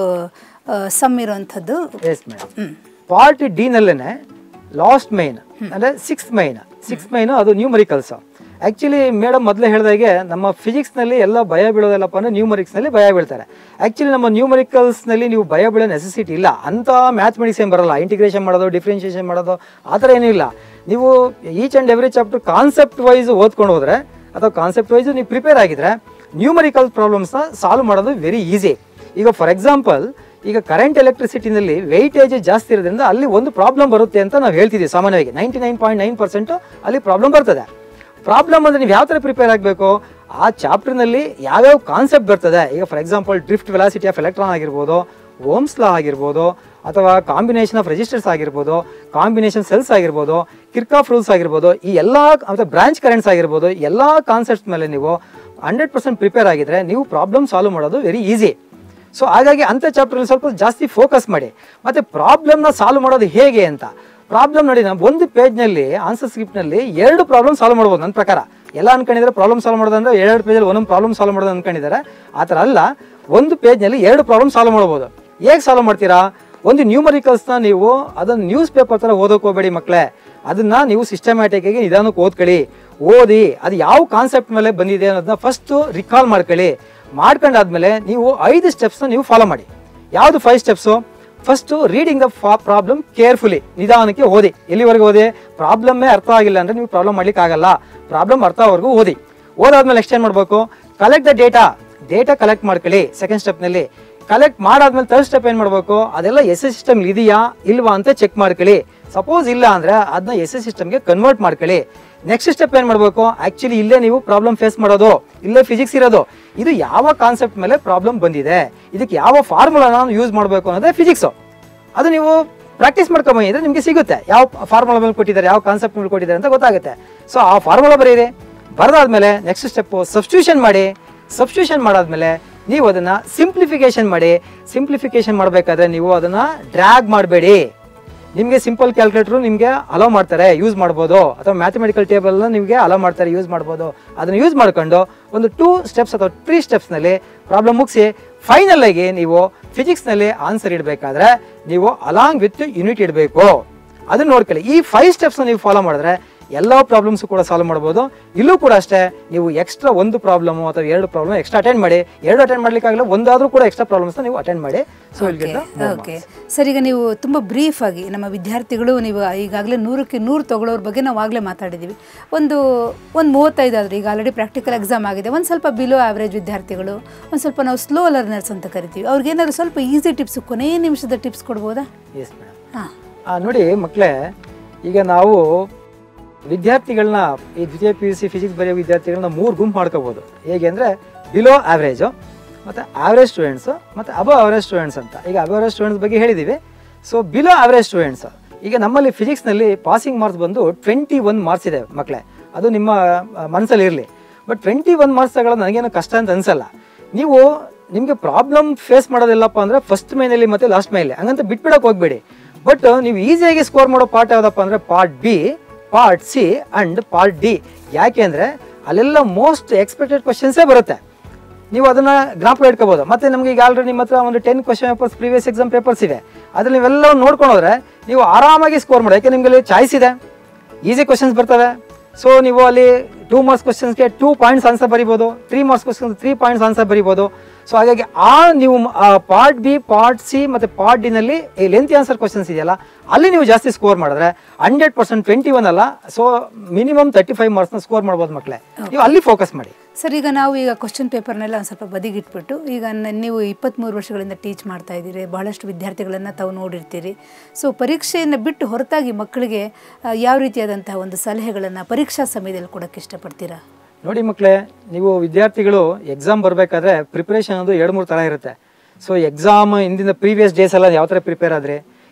ಸಮ್ ಇರುವಂಥದ್ದು ಎಸ್ ಮೇಡಮ್ ಪಾರ್ಟ್ ಡಿ ನಲ್ಲೇನೆ ಲಾಸ್ಟ್ ಮೈನ್ ಅಂದ್ರೆ ಸಿಕ್ಸ್ ಮೈನ್ ಸಿಕ್ಸ್ ಮೈನ್ ಅದು ನ್ಯೂಮರಿಕಲ್ಸ್ ಆಕ್ಚುಲಿ ಮೇಡಮ್ ಮೊದಲೇ ಹೇಳಿದಾಗೆ ನಮ್ಮ ಫಿಸಿಕ್ಸ್ ನಲ್ಲಿ ಎಲ್ಲ ಭಯ ಬೀಳೋದಲ್ಲಪ್ಪ ಅಂದ್ರೆ ನ್ಯೂಮರಿಕ್ಸ್ ನಲ್ಲಿ ಭಯ ಬೀಳ್ತಾರೆ ಆಕ್ಚುಲಿ ನಮ್ಮ ನ್ಯೂಮರಿಕಲ್ಸ್ ನಲ್ಲಿ ನೀವು ಭಯ ಬೀಳೋ ನೆಸೆಸಿಟಿ ಇಲ್ಲ ಅಂತ ಮ್ಯಾಥಮೆಟಿಕ್ಸ್ ಏನು ಬರಲ್ಲ ಇಂಟಿಗ್ರೇಷನ್ ಮಾಡೋದು ಡಿಫ್ರೆನ್ಷಿಯೇಷನ್ ಮಾಡೋದು ಆ ಥರ ಏನೂ ಇಲ್ಲ ನೀವು each and every chapter concept wise ಓದ್ಕೊಂಡು ಹೋದ್ರೆ ಅಥವಾ ಕಾನ್ಸೆಪ್ಟ್ ವೈಸ್ ನೀವು ಪ್ರಿಪೇರ್ ಆಗಿದ್ರೆ ನ್ಯೂಮರಿಕಲ್ ಪ್ರಾಬ್ಲಮ್ಸ್ನ ಸಾಲ್ವ್ ಮಾಡೋದು ವೆರಿ ಈಸಿ ಈಗ ಫಾರ್ ಎಕ್ಸಾಂಪಲ್ ಈಗ ಕರೆಂಟ್ ಎಲೆಕ್ಟ್ರಿಸಿಟಿನಲ್ಲಿ ವೆಯ್ಟೇಜ್ ಜಾಸ್ತಿ ಇರೋದ್ರಿಂದ ಅಲ್ಲಿ ಒಂದು ಪ್ರಾಬ್ಲಮ್ ಬರುತ್ತೆ ಅಂತ ನಾವು ಹೇಳ್ತಿದ್ದೀವಿ ಸಾಮಾನ್ಯವಾಗಿ ninety nine point nine percent ಅಲ್ಲಿ ಪ್ರಾಬ್ಲಮ್ ಬರ್ತದೆ ಪ್ರಾಬ್ಲಮ್ ಅಂದ್ರೆ ನೀವು ಯಾವ ಥರ ಪ್ರಿಪೇರ್ ಆಗಬೇಕು ಆ ಚಾಪ್ಟರ್ನಲ್ಲಿ ಯಾವ್ಯಾವ ಕಾನ್ಸೆಪ್ಟ್ ಬರ್ತದೆ ಈಗ for example drift velocity of electron ಆಗಿರ್ಬೋದು ಓಮ್ಸ್ ಲಾ ಆಗಿರ್ಬೋದು ಅಥವಾ ಕಾಂಬಿನೇಷನ್ ಆಫ್ ರೆಜಿಸ್ಟರ್ಸ್ ಆಗಿರ್ಬೋದು ಕಾಂಬಿನೇಷನ್ ಸೆಲ್ಸ್ ಆಗಿರ್ಬೋದು ಕಿರ್ಕಾಫ್ ರೂಲ್ಸ್ ಆಗಿರ್ಬೋದು ಈ ಎಲ್ಲ ಅಥವಾ ಬ್ರಾಂಚ್ ಕರೆಂಟ್ಸ್ ಆಗಿರ್ಬೋದು ಎಲ್ಲ ಕಾನ್ಸೆಪ್ಟ್ಸ್ ಮೇಲೆ ನೀವು ಹಂಡ್ರೆಡ್ ಪರ್ಸೆಂಟ್ ಪ್ರಿಪೇರ್ ಆಗಿದ್ರೆ ನೀವು ಪ್ರಾಬ್ಲಮ್ ಸಾಲ್ವ್ ಮಾಡೋದು ವೆರಿ ಈಸಿ ಸೊ ಹಾಗಾಗಿ ಅಂಥ ಚಾಪ್ಟರ್ ಸ್ವಲ್ಪ ಜಾಸ್ತಿ ಫೋಕಸ್ ಮಾಡಿ ಮತ್ತೆ ಪ್ರಾಬ್ಲಮ್ನ ಸಾಲ್ವ್ ಮಾಡೋದು ಹೇಗೆ ಅಂತ ಪ್ರಾಬ್ಲಮ್ ನೋಡಿ ನಾವು ಒಂದು ಪೇಜ್ನಲ್ಲಿ ಆನ್ಸರ್ ಸ್ಕ್ರಿಪ್ಟ್ನಲ್ಲಿ ಎರಡು ಪ್ರಾಬ್ಲಮ್ ಸಾಲ್ವ್ ಮಾಡ್ಬೋದು ನನ್ನ ಪ್ರಕಾರ ಎಲ್ಲ ಅನ್ಕೊಂಡಿದ್ರೆ ಪ್ರಾಬ್ಲಮ್ ಸಾಲ್ವ್ ಮಾಡೋದಂದ್ರೆ ಎರಡು ಪೇಜಲ್ಲಿ ಒಂದೊಂದು ಪ್ರಾಬ್ಲಮ್ ಸಾಲ್ವ್ ಮಾಡೋದು ಅನ್ಕೊಂಡಿದ್ದಾರೆ ಆ ಥರ ಅಲ್ಲ ಒಂದು ಪೇಜ್ನಲ್ಲಿ ಎರಡು ಪ್ರಾಬ್ಲಮ್ ಸಾಲ್ವ್ ಮಾಡ್ಬೋದು ಹೇಗೆ ಸಾಲ್ವ್ ಮಾಡ್ತೀರಾ ಒಂದು ನ್ಯೂಮರಿಕಲ್ಸ್ನ ನೀವು ಅದನ್ನು ನ್ಯೂಸ್ ಪೇಪರ್ ಥರ ಓದೋಕೆ ಹೋಗಬೇಡಿ ಮಕ್ಕಳೇ ಅದನ್ನ ನೀವು ಸಿಸ್ಟಮ್ಯಾಟಿಕ್ ಆಗಿ ನಿಧಾನಕ್ಕೆ ಓದ್ಕೊಳ್ಳಿ ಓದಿ ಅದು ಯಾವ ಕಾನ್ಸೆಪ್ಟ್ ಮೇಲೆ ಬಂದಿದೆ ಅನ್ನೋದನ್ನ ಫಸ್ಟ್ ರಿಕಾಲ್ ಮಾಡ್ಕೊಳ್ಳಿ ಮಾಡ್ಕೊಂಡಾದ್ಮೇಲೆ ನೀವು ಐದು ಸ್ಟೆಪ್ಸ್ನ ನೀವು ಫಾಲೋ ಮಾಡಿ ಯಾವುದು five steps first reading the problem carefully ನಿಧಾನಕ್ಕೆ ಓದಿ ಎಲ್ಲಿವರೆಗೂ ಓದಿ ಪ್ರಾಬ್ಲಮ್ಮೇ ಅರ್ಥ ಆಗಿಲ್ಲ ಅಂದ್ರೆ ನೀವು ಪ್ರಾಬ್ಲಮ್ ಮಾಡ್ಲಿಕ್ಕೆ ಆಗಲ್ಲ ಪ್ರಾಬ್ಲಮ್ ಅರ್ಥವರೆಗೂ ಓದಿ ಓದಾದ್ಮೇಲೆ ನೆಕ್ಸ್ಟ್ ಏನ್ ಮಾಡಬೇಕು collect the data data collect ಮಾಡ್ಕೊಳ್ಳಿ ಸೆಕೆಂಡ್ ಸ್ಟೆಪ್ನಲ್ಲಿ ಕಲೆಕ್ಟ್ ಮಾಡಾದ್ಮೇಲೆ ಥರ್ಡ್ ಸ್ಟೆಪ್ ಏನ್ ಮಾಡಬೇಕು ಅದೆಲ್ಲ ಎಸ್ ಎಸ್ ಸಿಸ್ಟಮ್ ಇದೆಯಾ ಇಲ್ವಾ ಅಂತ ಚೆಕ್ ಮಾಡ್ಕೊಳ್ಳಿ ಸಪೋಸ್ ಇಲ್ಲ ಅಂದ್ರೆ ಅದನ್ನ ಎಸ್ ಎಸ್ ಸಿಸ್ಟಮ್ಗೆ ಕನ್ವರ್ಟ್ ಮಾಡ್ಕೊಳ್ಳಿ ನೆಕ್ಸ್ಟ್ ಸ್ಟೆಪ್ ಏನ್ ಮಾಡಬೇಕು ಆಕ್ಚುಲಿ ಇಲ್ಲೇ ನೀವು ಪ್ರಾಬ್ಲಮ್ ಫೇಸ್ ಮಾಡೋದು ಇಲ್ಲೇ ಫಿಸಿಕ್ಸ್ ಇರೋದು ಇದು ಯಾವ ಕಾನ್ಸೆಪ್ಟ್ ಮೇಲೆ ಪ್ರಾಬ್ಲಮ್ ಬಂದಿದೆ ಇದಕ್ಕೆ ಯಾವ ಫಾರ್ಮುಲಾ ನಾನು ಯೂಸ್ ಮಾಡಬೇಕು ಅನ್ನೋದೇ ಫಿಸಿಕ್ಸ್ ಅದು ನೀವು ಪ್ರಾಕ್ಟೀಸ್ ಮಾಡ್ಕೊಂಬಂದಿದ್ರೆ ನಿಮಗೆ ಸಿಗುತ್ತೆ ಯಾವ ಫಾರ್ಮುಲಾ ಮೇಲೆ ಕೊಟ್ಟಿದ್ದಾರೆ ಯಾವ ಕಾನ್ಸೆಪ್ಟ್ ಮೇಲೆ ಕೊಟ್ಟಿದ್ದಾರೆ ಅಂತ ಗೊತ್ತಾಗುತ್ತೆ ಸೊ ಆ ಫಾರ್ಮುಲಾ ಬರೀರಿ ಬರೆದಾದ್ಮೇಲೆ ನೆಕ್ಸ್ಟ್ ಸ್ಟೆಪ್ಪು ಸಬ್ಸ್ಟಿಟ್ಯೂಷನ್ ಮಾಡಿ ಸಬ್ಸ್ಟಿಟ್ಯೂಷನ್ ಮಾಡಾದ್ಮೇಲೆ ನೀವು ಅದನ್ನ ಸಿಂಪ್ಲಿಫಿಕೇಶನ್ ಮಾಡಿ ಸಿಂಪ್ಲಿಫಿಕೇಶನ್ ಮಾಡಬೇಕಾದ್ರೆ ನೀವು ಅದನ್ನ ಡ್ರ್ಯಾಗ್ ಮಾಡಬೇಡಿ ನಿಮಗೆ ಸಿಂಪಲ್ ಕ್ಯಾಲ್ಕುಲೇಟರ್ ನಿಮಗೆ ಅಲೋ ಮಾಡ್ತಾರೆ ಯೂಸ್ ಮಾಡ್ಬೋದು ಅಥವಾ ಮ್ಯಾಥಮೆಟಿಕಲ್ ಟೇಬಲ್ ನಿಮಗೆ ಅಲೋ ಮಾಡ್ತಾರೆ ಯೂಸ್ ಮಾಡ್ಬೋದು ಅದನ್ನ ಯೂಸ್ ಮಾಡ್ಕೊಂಡು ಒಂದು ಟೂ ಸ್ಟೆಪ್ಸ್ ಅಥವಾ ತ್ರೀ ಸ್ಟೆಪ್ಸ್ನಲ್ಲಿ ಪ್ರಾಬ್ಲಮ್ ಮುಗಿಸಿ ಫೈನಲ್ ಆಗಿ ನೀವು ಫಿಸಿಕ್ಸ್ನಲ್ಲಿ ಆನ್ಸರ್ ಇಡಬೇಕಾದ್ರೆ ನೀವು ಅಲಾಂಗ್ ವಿತ್ ಯೂನಿಟ್ ಇಡಬೇಕು ಅದನ್ನ ನೋಡ್ಕೊಳ್ಳಿ ಈ ಫೈವ್ ಸ್ಟೆಪ್ಸ್ ನೀವು ಫಾಲೋ ಮಾಡಿದ್ರೆ ಎಲ್ಲ ಪ್ರಾಬ್ಲಮ್ಸ್ ಕೂಡ ಸಾಲ್ವ್ ಮಾಡ್ಬೋದು ಇಲ್ಲೂ ಕೂಡ ಅಷ್ಟೇ ನೀವು ಎಕ್ಸ್ಟ್ರಾ ಒಂದು ಪ್ರಾಬ್ಲಮ್ ಅಥವಾ ಎರಡು ಪ್ರಾಬ್ಲಮ್ ಎಕ್ಸ್ಟ್ರಾ ಅಟೆಂಡ್ ಮಾಡಿ ಎರಡು ಅಟೆಂಡ್ ಮಾಡ್ಲಿಕ್ಕಾಗಲ್ಲ ಒಂದಾದ್ರೂ ಕೂಡ ಎಕ್ಸ್ಟ್ರಾ ಪ್ರಾಬ್ಲಮ್ಸ್ ನೀವು ಅಟೆಂಡ್ ಮಾಡಿ ಸೊ ಓಕೆ ಸರ್ ಈಗ ನೀವು ತುಂಬ ಬ್ರೀಫ್ ಆಗಿ ನಮ್ಮ ವಿದ್ಯಾರ್ಥಿಗಳು ನೀವು ಈಗಾಗಲೇ ನೂರಕ್ಕೆ ನೂರು ತಗೊಳ್ಳೋರ ಬಗ್ಗೆ ನಾವು ಆಗಲೇ ಮಾತಾಡಿದ್ದೀವಿ ಒಂದು ಒಂದು ಮೂವತ್ತೈದು ಆದ್ರೆ ಈಗ ಆಲ್ರೆಡಿ ಪ್ರಾಕ್ಟಿಕಲ್ ಎಕ್ಸಾಮ್ ಆಗಿದೆ ಒಂದು ಸ್ವಲ್ಪ ಬಿಲೋ ಆವ್ರೇಜ್ ವಿದ್ಯಾರ್ಥಿಗಳು ಒಂದು ಸ್ವಲ್ಪ ನಾವು ಸ್ಲೋ ಲರ್ನರ್ಸ್ ಅಂತ ಕರಿತೀವಿ ಅವ್ರಿಗೇನಾದ್ರು ಸ್ವಲ್ಪ ಈಸಿ ಟಿಪ್ಸ್ ಕೊನೆಯ ನಿಮಿಷದ ಟಿಪ್ಸ್ ಕೊಡ್ಬೋದಾ ಎಸ್ ಮೇಡಮ್ ಹಾಂ ನೋಡಿ ಮಕ್ಕಳೇ ಈಗ ನಾವು ವಿದ್ಯಾರ್ಥಿಗಳನ್ನ ಈ ದ್ವಿತೀಯ ಪಿ ಯು ಸಿ ಫಿಸಿಕ್ಸ್ ಬರೆಯೋ ವಿದ್ಯಾರ್ಥಿಗಳನ್ನ ಮೂರು ಗುಂಪು ಮಾಡ್ಕೋಬೋದು ಹೇಗೆ ಅಂದರೆ ಬಿಲೋ ಆವ್ರೇಜು ಮತ್ತು ಆವ್ರೇಜ್ ಸ್ಟೂಡೆಂಟ್ಸು ಮತ್ತು ಅಬೋ ಆವ್ರೇಜ್ ಸ್ಟೂಡೆಂಟ್ಸ್ ಅಂತ ಈಗ ಅಬೋ ಆವ್ರೇಜ್ ಸ್ಟೂಡೆಂಟ್ಸ್ ಬಗ್ಗೆ ಹೇಳಿದ್ದೀವಿ ಸೊ ಬಿಲೋ ಆವ್ರೇಜ್ ಸ್ಟೂಡೆಂಟ್ಸ್ ಈಗ ನಮ್ಮಲ್ಲಿ ಫಿಸಿಕ್ಸ್ನಲ್ಲಿ ಪಾಸಿಂಗ್ ಮಾರ್ಕ್ಸ್ ಬಂದು ಟ್ವೆಂಟಿ ಒನ್ ಮಾರ್ಕ್ಸ್ ಇದೆ ಮಕ್ಕಳೇ ಅದು ನಿಮ್ಮ ಮನಸ್ಸಲ್ಲಿ ಇರಲಿ ಬಟ್ ಟ್ವೆಂಟಿ ಒನ್ ಮಾರ್ಕ್ಸ್ ತಗೊಳ್ಳೋದು ನನಗೇನು ಕಷ್ಟ ಅಂತ ಅನ್ಸಲ್ಲ ನೀವು ನಿಮಗೆ ಪ್ರಾಬ್ಲಮ್ ಫೇಸ್ ಮಾಡೋದಿಲ್ಲಪ್ಪ ಅಂದರೆ ಫಸ್ಟ್ ಮೈನಲ್ಲಿ ಮತ್ತು ಲಾಸ್ಟ್ ಮೈಲಿ ಹಂಗಂತ ಬಿಟ್ಬಿಡಕ್ಕೆ ಹೋಗ್ಬೇಡಿ ಬಟ್ ನೀವು ಈಸಿಯಾಗಿ ಸ್ಕೋರ್ ಮಾಡೋ ಪಾರ್ಟ್ ಯಾವುದಪ್ಪ ಅಂದರೆ part B part C and part D ಯಾಕೆ ಅಂದರೆ ಅಲ್ಲೆಲ್ಲ ಮೋಸ್ಟ್ ಎಕ್ಸ್ಪೆಕ್ಟೆಡ್ ಕ್ವಶನ್ಸೇ ಬರುತ್ತೆ ನೀವು ಅದನ್ನ ಜ್ಞಾಪಕ ಇಟ್ಕೋಬಹುದು ಮತ್ತೆ ನಮ್ಗೆ ಈಗ ಆಲ್ರೆಡಿ ನಿಮ್ಮ ಹತ್ರ ಒಂದು ten question papers previous exam papers ಇವೆ ಅದ್ರಲ್ಲಿ ನೀವೆಲ್ಲ ನೋಡ್ಕೊಂಡು ಹೋದ್ರೆ ನೀವು ಆರಾಮಾಗಿ ಸ್ಕೋರ್ ಮಾಡಿ ಯಾಕೆ ನಿಮ್ಗೆ ಚಾಯ್ಸ್ ಇದೆ ಈಸಿ ಕ್ವಶನ್ಸ್ ಬರ್ತವೆ ಸೊ ನೀವು ಅಲ್ಲಿ ಟೂ ಮಾರ್ಕ್ಸ್ ಕ್ವಶನ್ಸ್ಗೆ ಟೂ ಪಾಯಿಂಟ್ಸ್ ಆನ್ಸರ್ ಬರಿಬೋದು three marks questions three points answer ಬರಿಬೋದು ಸೊ ಹಾಗಾಗಿ ಆ ನೀವು ಪಾರ್ಟ್ ಬಿ ಪಾರ್ಟ್ ಸಿ ಮತ್ತೆ ಪಾರ್ಟ್ ಡಿನಲ್ಲಿ ಈ ಲೆಂತಿ ಆನ್ಸರ್ ಕ್ವಶನ್ಸ್ ಇದೆಯಲ್ಲ ಅಲ್ಲಿ ನೀವು ಜಾಸ್ತಿ ಸ್ಕೋರ್ ಮಾಡಿದ್ರೆ ಹಂಡ್ರೆಡ್ ಪರ್ಸೆಂಟ್ ಟ್ವೆಂಟಿ ಒನ್ ಅಲ್ಲ ಸೊ ಮಿನಿಮಮ್ ತರ್ಟಿ ಫೈವ್ ಮಾರ್ಕ್ಸ್ನ ಸ್ಕೋರ್ ಮಾಡ್ಬೋದು ಮಕ್ಕಳೇ ನೀವು ಅಲ್ಲಿ ಫೋಕಸ್ ಮಾಡಿ ಸರ್ ಈಗ ನಾವು ಈಗ ಕ್ವಶನ್ ಪೇಪರ್ನೆಲ್ಲ ಒಂದು ಸ್ವಲ್ಪ ಬದಿಗಿಟ್ಬಿಟ್ಟು ಈಗ ನ- ನೀವು ಇಪ್ಪತ್ತ್ಮೂರು ವರ್ಷಗಳಿಂದ ಟೀಚ್ ಮಾಡ್ತಾ ಇದ್ದೀರಿ ಬಹಳಷ್ಟು ವಿದ್ಯಾರ್ಥಿಗಳನ್ನು ತಾವು ನೋಡಿರ್ತೀರಿ ಸೊ ಪರೀಕ್ಷೆಯನ್ನು ಬಿಟ್ಟು ಹೊರತಾಗಿ ಮಕ್ಕಳಿಗೆ ಆ, ಯಾವ ರೀತಿಯಾದಂತಹ ಒಂದು ಸಲಹೆಗಳನ್ನು ಪರೀಕ್ಷಾ ಸಮಯದಲ್ಲಿ ಕೊಡೋಕ್ಕೆ ಇಷ್ಟಪಡ್ತೀರಾ ನೋಡಿ ಮಕ್ಕಳೇ ನೀವು ವಿದ್ಯಾರ್ಥಿಗಳು ಎಕ್ಸಾಮ್ ಬರಬೇಕಾದ್ರೆ ಪ್ರಿಪ್ರೇಷನ್ ಅದು ಎರಡು ಮೂರು ಥರ ಇರುತ್ತೆ ಸೊ ಎಕ್ಸಾಮ್ ಹಿಂದಿನ ಪ್ರೀವಿಯಸ್ ಡೇಸ್ ಎಲ್ಲ ಯಾವ ಥರ ಪ್ರಿಪೇರ್ ಆದ್ರಿ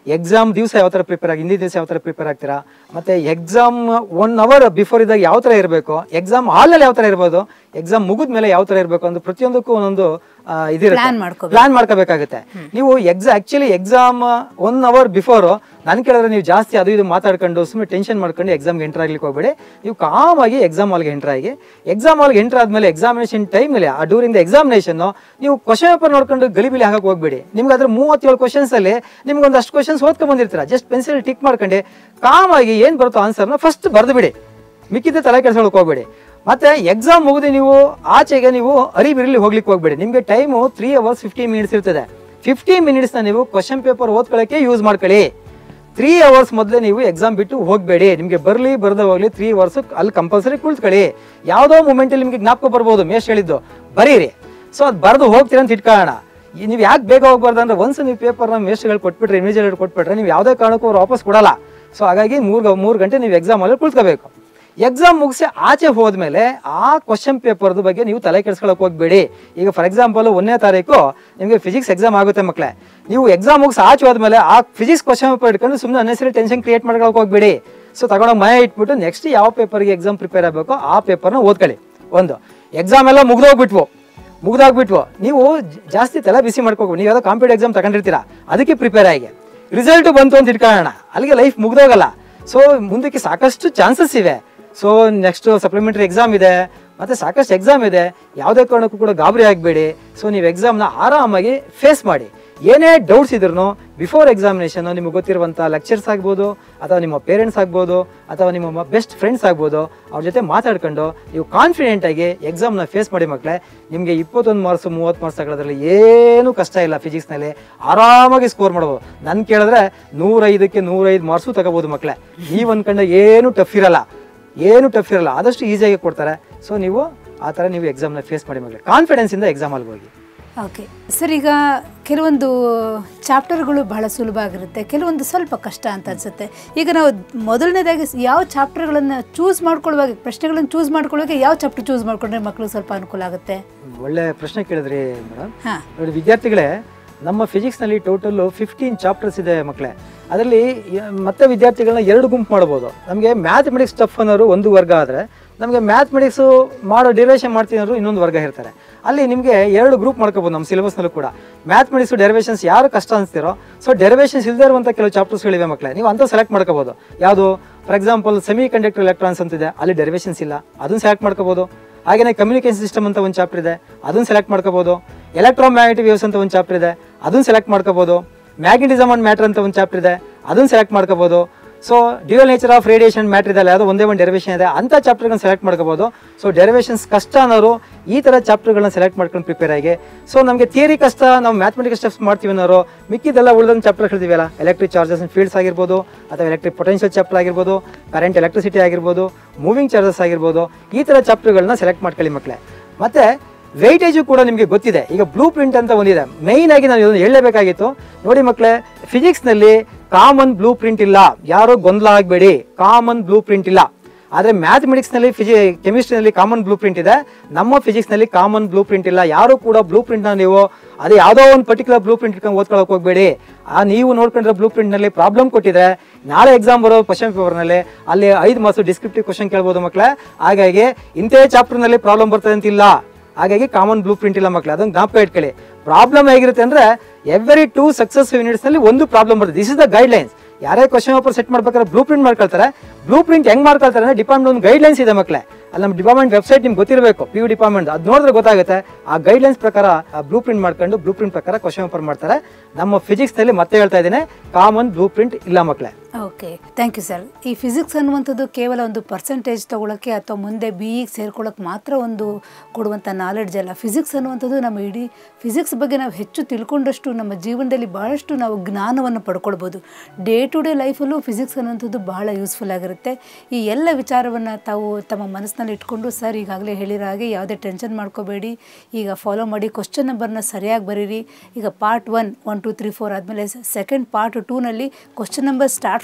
ಎಕ್ಸಾಮ್ ದಿವಸ ಯಾವ ಥರ ಪ್ರಿಪೇರ್ ಆಗಿ ಹಿಂದಿನ ದಿವಸ ಯಾವ ಥರ ಪ್ರಿಪೇರ್ ಆಗ್ತೀರಾ ಮತ್ತೆ ಎಕ್ಸಾಮ್ ಒನ್ ಅವರ್ ಬಿಫೋರ್ ಇದ್ದಾಗ ಯಾವ ಥರ ಇರಬೇಕು ಎಕ್ಸಾಮ್ ಹಾಲಲ್ಲಿ ಯಾವ ಥರ ಇರ್ಬೋದು ಎಕ್ಸಾಮ್ ಮುಗಿದ ಮೇಲೆ ಯಾವ ಥರ ಇರಬೇಕು ಅಂತ ಪ್ರತಿಯೊಂದಕ್ಕೂ ಒಂದೊಂದು ಆ, ಇದಿರುತ್ತೆ Plan ಮಾಡ್ಕೋಬೇಕು. ಪ್ಲಾನ್ ಮಾಡ್ಕೋಬೇಕಾಗುತ್ತೆ ನೀವು ಎಕ್ಸಾ actually exam one hour before ನನ್ ಕೇಳಿದ್ರೆ ನೀವು ಜಾಸ್ತಿ ಅದು ಇದು ಮಾತಾಡ್ಕೊಂಡು ಸುಮ್ಮನೆ ಟೆನ್ಷನ್ ಮಾಡ್ಕೊಂಡು ಎಕ್ಸಾಮ್ಗೆ ಎಂಟರ್ ಆಗ್ಲಿಕ್ಕೆ ಹೋಗ್ಬೇಡಿ ನೀವು ಕಾಮ್ ಆಗಿ ಎಕ್ಸಾಮ್ ಹಾಲ್ಗೆ ಎಂಟರ್ ಆಗಿ ಎಕ್ಸಾಮ್ ಹಾಲ್ಗೆ ಎಂಟರ್ ಆದ್ಮೇಲೆ ಎಕ್ಸಾಮಿನೇಷನ್ ಟೈಮಲ್ಲಿ ಆ ಡ್ಯೂರಿಂಗ್ ದ ಎಕ್ಸಾಮಿನೇಷನ್ ನೀವು ಕ್ವಶನ್ ಪೇಪರ್ ನೋಡ್ಕೊಂಡು ಗಲಿಬಿಲಿ ಹಾಕಕ್ಕೆ ಹೋಗ್ಬೇಡಿ ನಿಮ್ಗೆ ಅದ್ರ ಮೂವತ್ತೇಳು ಕ್ವಶನ್ಸ್ ಅಲ್ಲಿ ನಿಮ್ಗೆ ಒಂದಷ್ಟು ಕ್ವಶನ್ಸ್ ಓದ್ಕೊಂಡ್ ಬಂದಿರ್ತೀರಾ ಜಸ್ಟ್ ಪೆನ್ಸಿಲ್ ಟಿಕ್ ಮಾಡ್ಕೊಂಡು ಕಾಮ್ ಆಗಿ ಏನ್ ಬರುತ್ತೋ ಆನ್ಸರ್ನ ಫಸ್ಟ್ ಬರೆದು ಬಿಡಿ ಮಿಕ್ಕಿದ್ದೆ ತಲೆ ಕೆಡ್ಸ್ಕೊಳಕ್ ಹೋಗ್ಬೇಡಿ ಮತ್ತೆ ಎಕ್ಸಾಮ್ ಮುಗಿದು ನೀವು ಆಚೆಗೆ ನೀವು ಅರಿಬಿರಿಲಿ ಹೋಗ್ಲಿಕ್ಕೆ ಹೋಗ್ಬೇಡಿ ನಿಮ್ಗೆ time three hours fifty minutes ಇರ್ತದೆ ಫಿಫ್ಟಿ ಮಿನಿಟ್ಸ್ನ ನೀವು ಕ್ವಶನ್ ಪೇಪರ್ ಓದ್ಕೊಳ್ಳೋಕೆ ಯೂಸ್ ಮಾಡ್ಕೊಳ್ಳಿ ತ್ರೀ ಅವರ್ಸ್ ಮೊದಲೇ ನೀವು ಎಕ್ಸಾಮ್ ಬಿಟ್ಟು ಹೋಗಬೇಡಿ ನಿಮಗೆ ಬರಲಿ ಬರದ ಹೋಗ್ಲಿ ತ್ರೀ ಅವರ್ಸ್ ಅಲ್ಲಿ ಕಂಪಲ್ಸರಿ ಕುಳಿತುಕೊಳ್ಳಿ ಯಾವುದೋ ಮೂಮೆಂಟಲ್ಲಿ ನಿಮಗೆ ಜ್ಞಾಪಕ ಬರ್ಬೋದು ಮೇಷ್ ಹೇಳಿದ್ದು ಬರೀರಿ ಸೊ ಅದು ಬರೆದು ಹೋಗ್ತೀರ ಅಂತ ಇಟ್ಕೊಳ್ಳೋಣ ಈ ನೀವು ಯಾಕೆ ಬೇಗ ಹೋಗ್ಬಾರ್ದು ಅಂದ್ರೆ ಒಂದ್ಸ ನೀವು ಪೇಪರ್ನ ಮೇಸ್ಟ್ಗಳು ಕೊಟ್ಬಿಟ್ರೆ ಇಮಿಜಿಯೇಟ್ ಕೊಟ್ಬಿಟ್ರೆ ನೀವು ಯಾವುದೇ ಕಾರಣಕ್ಕೂ ಅವ್ರು ವಾಪಸ್ ಕೊಡಲ್ಲ ಸೊ ಹಾಗಾಗಿ ಮೂರು ಮೂರು ಗಂಟೆ ನೀವು ಎಕ್ಸಾಮಲ್ಲಿ ಕುಳಿತುಕೋಬೇಕು ಎಕ್ಸಾಮ್ ಮುಗಿಸಿ ಆಚೆ ಹೋದ್ಮೇಲೆ ಆ ಕ್ವಶನ್ ಪೇಪರ್ದು ಬಗ್ಗೆ ನೀವು ತಲೆ ಕೆಡಿಸ್ಕೊಳಕ್ ಹೋಗ್ಬೇಡಿ ಈಗ ಫಾರ್ ಎಕ್ಸಾಂಪಲ್ ಒಂದನೇ ತಾರೀಕು ನಿಮಗೆ ಫಿಸಿಕ್ಸ್ ಎಕ್ಸಾಮ್ ಆಗುತ್ತೆ ಮಕ್ಕಳೇ ನೀವು ಎಕ್ಸಾಮ್ ಮುಗಿಸಿ ಆಚೆ ಹೋದ್ಮೇಲೆ ಆ ಫಿಸಿಕ್ಸ್ ಕ್ವಶನ್ ಪೇಪರ್ ಇಟ್ಕೊಂಡು ಸುಮ್ಮನೆ ಅನ್ನೆಸರಿ ಟೆನ್ಷನ್ ಕ್ರಿಯೇಟ್ ಮಾಡ್ಕೊಳಕ್ ಹೋಗ್ಬೇಡಿ ಸೊ ತಗೊಂಡೋಗಿ ಮನೆ ಇಟ್ಬಿಟ್ಟು ನೆಕ್ಸ್ಟ್ ಯಾವ ಪೇಪರ್ಗೆ ಎಕ್ಸಾಮ್ ಪ್ರಿಪೇರ್ ಆಗಬೇಕು ಆ ಪೇಪರ್ನ ಓದ್ಕೊಳ್ಳಿ ಒಂದು ಎಕ್ಸಾಮ್ ಎಲ್ಲ ಮುಗ್ದೋಗ್ಬಿಟ್ವು ಮುಗ್ದಾಗ್ಬಿಟ್ವು ನೀವು ಜ- ಜಾಸ್ತಿ ತಲೆ ಬಿಸಿ ಮಾಡ್ಕೋಬೇಕು ನೀವು ಯಾವುದೋ ಕಾಂಪಿಟೇಟಿವ್ ಎಕ್ಸಾಮ್ ತಗೊಂಡಿರ್ತೀರಾ ಅದಕ್ಕೆ ಪ್ರಿಪೇರ್ ಆಗಿ ರಿಸಲ್ಟ್ ಬಂತು ಅಂತ ಇಟ್ಕೊಳ್ಳೋಣ ಅಲ್ಲಿಗೆ ಲೈಫ್ ಮುಗ್ದೋಗಲ್ಲ ಸೊ ಮುಂದಕ್ಕೆ ಸಾಕಷ್ಟು ಚಾನ್ಸಸ್ ಇವೆ ಸೊ ನೆಕ್ಸ್ಟ್ ಸಪ್ಲಿಮೆಂಟರಿ ಎಕ್ಸಾಮ್ ಇದೆ ಮತ್ತೆ ಸಾಕಷ್ಟು ಎಕ್ಸಾಮ್ ಇದೆ ಯಾವುದೇ ಕಾರಣಕ್ಕೂ ಕೂಡ ಗಾಬರಿ ಆಗಬೇಡಿ ಸೊ ನೀವು ಎಕ್ಸಾಮ್ನ ಆರಾಮಾಗಿ ಫೇಸ್ ಮಾಡಿ ಏನೇ ಡೌಟ್ಸ್ ಇದ್ರೂ ಬಿಫೋರ್ ಎಕ್ಸಾಮಿನೇಷನ್ ನಿಮಗೆ ಗೊತ್ತಿರುವಂಥ ಲೆಕ್ಚರ್ಸ್ ಆಗ್ಬೋದು ಅಥವಾ ನಿಮ್ಮ ಪೇರೆಂಟ್ಸ್ ಆಗ್ಬೋದು ಅಥವಾ ನಿಮ್ಮ ಬೆಸ್ಟ್ ಫ್ರೆಂಡ್ಸ್ ಆಗ್ಬೋದು ಅವ್ರ ಜೊತೆ ಮಾತಾಡ್ಕೊಂಡು ನೀವು ಕಾನ್ಫಿಡೆಂಟ್ ಆಗಿ ಎಕ್ಸಾಮ್ನ ಫೇಸ್ ಮಾಡಿ ಮಕ್ಕಳೇ ನಿಮಗೆ ಇಪ್ಪತ್ತೊಂದು ಮಾರ್ಕ್ಸ್ ಮೂವತ್ತು ಮಾರ್ಕ್ಸ್ ತಗೊಳ್ಳೋದ್ರಲ್ಲಿ ಏನೂ ಕಷ್ಟ ಇಲ್ಲ ಫಿಸಿಕ್ಸ್ನಲ್ಲಿ ಆರಾಮಾಗಿ ಸ್ಕೋರ್ ಮಾಡ್ಬೋದು ನನ್ ಕೇಳಿದ್ರೆ ನೂರೈದಕ್ಕೆ ನೂರೈದು ಮಾರ್ಕ್ಸು ತಗೋಬೋದು ಮಕ್ಕಳೇ ನೀವು ಅನ್ಕೊಂಡ ಏನು ಟಫ್ ಇರಲ್ಲ ಏನು ಟಫ್ ಇರಲ್ಲ ಆದಷ್ಟು ಈಸಿಯಾಗಿ ಕೊಡ್ತಾರೆ ಸೊ ನೀವು ಆ ಥರ ನೀವು ಎಕ್ಸಾಮ್ನ ಫೇಸ್ ಮಾಡಿ ಮಕ್ಕಳೇ ಕಾನ್ಫಿಡೆನ್ಸಿಂದ ಎಕ್ಸಾಮಲ್ಲಿ ಹೋಗಿ ಓಕೆ ಸರ್ ಈಗ ಕೆಲವೊಂದು ಚಾಪ್ಟರ್ಗಳು ಬಹಳ ಸುಲಭ ಆಗಿರುತ್ತೆ ಕೆಲವೊಂದು ಸ್ವಲ್ಪ ಕಷ್ಟ ಅಂತ ಅನ್ಸುತ್ತೆ ಈಗ ನಾವು ಮೊದಲನೇದಾಗಿ ಸ್- ಯಾವ ಚಾಪ್ಟರ್ಗಳನ್ನು ಚೂಸ್ ಮಾಡ್ಕೊಳ್ಳುವಾಗ ಪ್ರಶ್ನೆಗಳನ್ನು ಚೂಸ್ ಮಾಡ್ಕೊಳ್ಳುವಾಗ ಯಾವ ಚಾಪ್ಟರ್ ಚೂಸ್ ಮಾಡ್ಕೊಂಡ್ರೆ ಮಕ್ಕಳು ಸ್ವಲ್ಪ ಅನುಕೂಲ ಆಗುತ್ತೆ ಒಳ್ಳೆ ಪ್ರಶ್ನೆ ಕೇಳಿದ್ರಿ ಮೇಡಮ್ ಹಾಂ ನೋಡಿ ವಿದ್ಯಾರ್ಥಿಗಳೇ ನಮ್ಮ ಫಿಸಿಕ್ಸ್ನಲ್ಲಿ ಟೋಟಲ್ ಫಿಫ್ಟೀನ್ ಚಾಪ್ಟರ್ಸ್ ಇದೆ ಮಕ್ಕಳೇ ಅದರಲ್ಲಿ ಯ- ಮತ್ತೆ ವಿದ್ಯಾರ್ಥಿಗಳನ್ನ ಎರಡು ಗುಂಪು ಮಾಡ್ಬೋದು ನಮಗೆ ಮ್ಯಾಥಮೆಟಿಕ್ಸ್ ಟಫ್ ಅನ್ನೋರು ಒಂದು ವರ್ಗ ಆದರೆ ನಮಗೆ ಮ್ಯಾಥಮೆಟಿಕ್ಸು ಮಾಡೋ ಡಿರೈವೇಷನ್ ಮಾಡ್ತೀನಿ ಅನ್ನೋರು ಇನ್ನೊಂದು ವರ್ಗ ಇರ್ತಾರೆ ಅಲ್ಲಿ ನಿಮಗೆ ಎರಡು ಗ್ರೂಪ್ ಮಾಡ್ಕೋಬೋದು ನಮ್ಮ ಸಿಲೆಬಸ್ನಲ್ಲೂ ಕೂಡ ಮ್ಯಾಥಮೆಟಿಕ್ಸ್ ಡೆರಿವೇಷನ್ಸ್ ಯಾರು ಕಷ್ಟ ಅನಿಸ್ತಿರೋ ಸೊ ಡೆರಿವೇಷನ್ಸ್ ಇಲ್ಲದೇ ಇರುವಂಥ ಕೆಲವು ಚಾಪ್ಟರ್ಸ್ಗಳಿವೆ ಮಕ್ಕಳೇ ನೀವು ಅಂತ ಸೆಲೆಕ್ಟ್ ಮಾಡ್ಕೋಬೋದು ಯಾವುದು for example semiconductor electrons ಅಂತಿದೆ ಅಲ್ಲಿ ಡೆರಿವೇಷನ್ಸ್ ಇಲ್ಲ ಅದನ್ನು ಸೆಲೆಕ್ಟ್ ಮಾಡ್ಕೋಬೋದು ಹಾಗೆಯೇ ಕಮ್ಯುನಿಕೇಶನ್ ಸಿಸ್ಟಮ್ ಅಂತ ಒಂದು ಚಾಪ್ಟರ್ ಇದೆ ಅದನ್ನು ಸೆಲೆಕ್ಟ್ ಮಾಡ್ಕೋಬೋದು ಎಲೆಕ್ಟ್ರೋಮ್ಯಾಗ್ನೆಟಿಕ್ ವೇವ್ಸ್ ಅಂತ ಒಂದು ಚಾಪ್ಟರ್ ಇದೆ ಅದನ್ನು ಸೆಲೆಕ್ಟ್ ಮಾಡ್ಕೋಬೋದು ಮ್ಯಾಗ್ನೆಟಿಸಮ್ ಅಂಡ್ ಮ್ಯಾಟರ್ ಅಂತ ಒಂದು ಚಾಪ್ಟರ್ ಇದೆ ಅದನ್ನು ಸೆಲೆಕ್ಟ್ ಮಾಡ್ಕೋಬೋದು so dual nature of radiation matter ಇದೆ ಯಾವುದೋ ಒಂದೇ ಒಂದು ಡೆರಿವೇಷನ್ ಇದೆ ಅಂತ ಚಾಪ್ಟರ್ಗಳನ್ನ ಸೆಲೆಕ್ಟ್ ಮಾಡ್ಕೋಬೋದು ಸೊ ಡೆರಿವೇಷನ್ಸ್ ಕಷ್ಟ ಅನ್ನೋರು ಈ ಥರ ಚಾಪ್ಟರ್ಗಳನ್ನ ಸೆಲೆಕ್ಟ್ ಮಾಡ್ಕೊಂಡು ಪ್ರಿಪೇರ್ ಆಗಿ ಸೊ ನಮಗೆ ಥಿಯರಿ ಕಷ್ಟ ನಾವು ಮ್ಯಾಥಮೆಟಿಕ್ಸ್ ಸ್ಟೆಪ್ಸ್ ಮಾಡ್ತೀವಿ ಅನ್ನೋರು ಮಿಕ್ಕಿದೆಲ್ಲ ಉಳಿದೊಂದು ಚಾಪ್ಟರ್ ಹೇಳ್ತೀವಲ್ಲ ಎಲೆಕ್ಟ್ರಿಕ್ ಚಾರ್ಜಸ್ ಅಂಡ್ ಫೀಲ್ಡ್ಸ್ ಆಗಿರ್ಬೋದು ಅಥವಾ ಎಲೆಕ್ಟ್ರಿಕ್ ಪೊಟೆನ್ಷಿಯಲ್ ಚಾಪ್ಟರ್ ಆಗಿರ್ಬೋದು ಕರೆಂಟ್ ಎಲೆಕ್ಟ್ರಿಸಿಟಿ ಆಗಿರ್ಬೋದು ಮೂವಿಂಗ್ ಚಾರ್ಜಸ್ ಆಗಿರ್ಬೋದು ಈ ಥರ ಚಾಪ್ಟರ್ಗಳನ್ನ ಸೆಲೆಕ್ಟ್ ಮಾಡ್ಕೊಳ್ಳಿ ಮಕ್ಕಳೇ ಮತ್ತೆ ವೆಯ್ಟೇಜು ಕೂಡ ನಿಮಗೆ ಗೊತ್ತಿದೆ ಈಗ ಬ್ಲೂ ಪ್ರಿಂಟ್ ಅಂತ ಒಂದಿದೆ ಮೈನ್ ಆಗಿ ನಾನು ಇದನ್ನು ಹೇಳಲೇಬೇಕಾಗಿತ್ತು ನೋಡಿ ಮಕ್ಕಳೇ ಫಿಸಿಕ್ಸ್ನಲ್ಲಿ ಕಾಮನ್ ಬ್ಲೂ ಪ್ರಿಂಟ್ ಇಲ್ಲ ಯಾರು ಗೊಂದಲ ಆಗಬೇಡಿ ಕಾಮನ್ ಬ್ಲೂ ಪ್ರಿಂಟ್ ಇಲ್ಲ ಆದರೆ ಮ್ಯಾಥಮೆಟಿಕ್ಸ್ನಲ್ಲಿ ಫಿಜಿ ಕೆಮಿಸ್ಟ್ರಿನಲ್ಲಿ ಕಾಮನ್ ಬ್ಲೂ ಪ್ರಿಂಟ್ ಇದೆ ನಮ್ಮ ಫಿಸಿಕ್ಸ್ನಲ್ಲಿ ಕಾಮನ್ ಬ್ಲೂ ಪ್ರಿಂಟ್ ಇಲ್ಲ ಯಾರು ಕೂಡ ಬ್ಲೂ ಪ್ರಿಂಟ್ನ ನೀವು ಅದು ಯಾವುದೋ ಒಂದು ಪರ್ಟಿಕ್ಯುಲರ್ ಬ್ಲೂ ಪ್ರಿಂಟ್ ಇಟ್ಕೊಂಡು ಓದ್ಕೊಳಕ್ ಹೋಗ್ಬೇಡಿ ಆ ನೀವು ನೋಡ್ಕೊಂಡಿರೋ ಬ್ಲೂ ಪ್ರಿಂಟ್ನಲ್ಲಿ ಪ್ರಾಬ್ಲಮ್ ಕೊಟ್ಟಿದ್ರೆ ನಾಳೆ ಎಕ್ಸಾಮ್ ಬರೋ ಕ್ವಶನ್ ಪೇಪರ್ನಲ್ಲಿ ಅಲ್ಲಿ ಐದು ಮಾರ್ಕ್ಸ್ ಡಿಸ್ಕ್ರಿಪ್ಟಿವ್ ಕ್ವಶನ್ ಕೇಳ್ಬೋದು ಮಕ್ಕಳೇ ಹಾಗಾಗಿ ಇಂಥೇ ಚಾಪ್ಟರ್ನಲ್ಲಿ ಪ್ರಾಬ್ಲಮ್ ಬರ್ತದೆ ಅಂತಿಲ್ಲ ಹಾಗಾಗಿ ಕಾಮನ್ ಬ್ಲೂ ಪ್ರಿಂಟ್ ಇಲ್ಲ ಮಕ್ಕಳು ಅದನ್ನ ಜ್ಞಾಪಕ ಇಟ್ಕೊಳ್ಳಿ ಪ್ರಾಬ್ಲಮ್ ಹೇಗಿರುತ್ತೆ ಅಂದ್ರೆ ಎವ್ರಿ ಟೂ ಸಕ್ಸಸ್ ಯೂನಿಟ್ಸ್ ನಲ್ಲಿ ಒಂದು ಪ್ರಾಬ್ಲಮ್ ಬರುತ್ತೆ this is the guidelines ಯಾರೇ ಕ್ವಶನ್ ಪೇಪರ್ ಸೆಟ್ ಮಾಡ್ಬೇಕಾದ್ರೆ ಬ್ಲೂ ಪ್ರಿಂಟ್ ಮಾಡ್ಕೊಳ್ತಾರೆ ಬ್ಲೂ ಪ್ರಿಂಟ್ ಹೆಂಗ್ ಮಾಡ್ಕೊಳ್ತಾರೆ ಅಂದ್ರೆ ಡಿಪಾರ್ಟ್ಮೆಂಟ್ ಒಂದು ಗೈಡ್ ಲೈನ್ಸ್ ಇದೆ ಮಕ್ಕಳೇ ಅಲ್ಲಿ ನಮ್ಮ ಡಿಪಾರ್ಟ್ಮೆಂಟ್ ವೆಬ್ಸೈಟ್ ನಿಮ್ಗೆ ಗೊತ್ತಿರಬೇಕು ಪಿ ಯು ಡಿಪಾರ್ಟ್ಮೆಂಟ್ ಅದು ನೋಡಿದ್ರೆ ಗೊತ್ತಾಗುತ್ತೆ ಆ ಗೈಡ್ ಲೈನ್ಸ್ ಪ್ರಕಾರ ಬ್ಲೂ ಪ್ರಿಂಟ್ ಮಾಡ್ಕೊಂಡು ಬ್ಲೂ ಪ್ರಿಂಟ್ ಪ್ರಕಾರ ಕ್ವಶನ್ ಪೇಪರ್ ಮಾಡ್ತಾರೆ ನಮ್ಮ ಫಿಸಿಕ್ಸ್ ನಲ್ಲಿ ಮತ್ತೆ ಹೇಳ್ತಾ ಇದ್ದೀನಿ ಕಾಮನ್ ಬ್ಲೂ ಪ್ರಿಂಟ್ ಇಲ್ಲ ಮಕ್ಕಳೇ ಓಕೆ ಥ್ಯಾಂಕ್ ಯು ಸರ್ ಈ ಫಿಸಿಕ್ಸ್ ಅನ್ನುವಂಥದ್ದು ಕೇವಲ ಒಂದು ಪರ್ಸೆಂಟೇಜ್ ತೊಗೊಳಕ್ಕೆ ಅಥವಾ ಮುಂದೆ ಬಿ ಇಗೆ ಸೇರ್ಕೊಳ್ಳೋಕೆ ಮಾತ್ರ ಒಂದು ಕೊಡುವಂಥ ನಾಲೆಡ್ಜ್ ಅಲ್ಲ ಫಿಸಿಕ್ಸ್ ಅನ್ನುವಂಥದ್ದು ನಮ್ಮ ಇಡೀ ಫಿಸಿಕ್ಸ್ ಬಗ್ಗೆ ನಾವು ಹೆಚ್ಚು ತಿಳ್ಕೊಂಡಷ್ಟು ನಮ್ಮ ಜೀವನದಲ್ಲಿ ಬಹಳಷ್ಟು ನಾವು ಜ್ಞಾನವನ್ನು ಪಡ್ಕೊಳ್ಬೋದು ಡೇ ಟು ಡೇ ಲೈಫಲ್ಲೂ ಫಿಸಿಕ್ಸ್ ಅನ್ನುವಂಥದ್ದು ಬಹಳ ಯೂಸ್ಫುಲ್ ಆಗಿರುತ್ತೆ ಈ ಎಲ್ಲ ವಿಚಾರವನ್ನು ತಾವು ತಮ್ಮ ಮನಸ್ಸಿನಲ್ಲಿ ಇಟ್ಕೊಂಡು ಸರ್ ಈಗಾಗಲೇ ಹೇಳಿರೋ ಹಾಗೆ ಯಾವುದೇ ಟೆನ್ಷನ್ ಮಾಡ್ಕೋಬೇಡಿ ಈಗ ಫಾಲೋ ಮಾಡಿ ಕ್ವಶನ್ ನಂಬರ್ನ ಸರಿಯಾಗಿ ಬರೀರಿ ಈಗ part one one two three four ಆದಮೇಲೆ ಸೆಕೆಂಡ್ ಪಾರ್ಟ್ ಟೂನಲ್ಲಿ question number start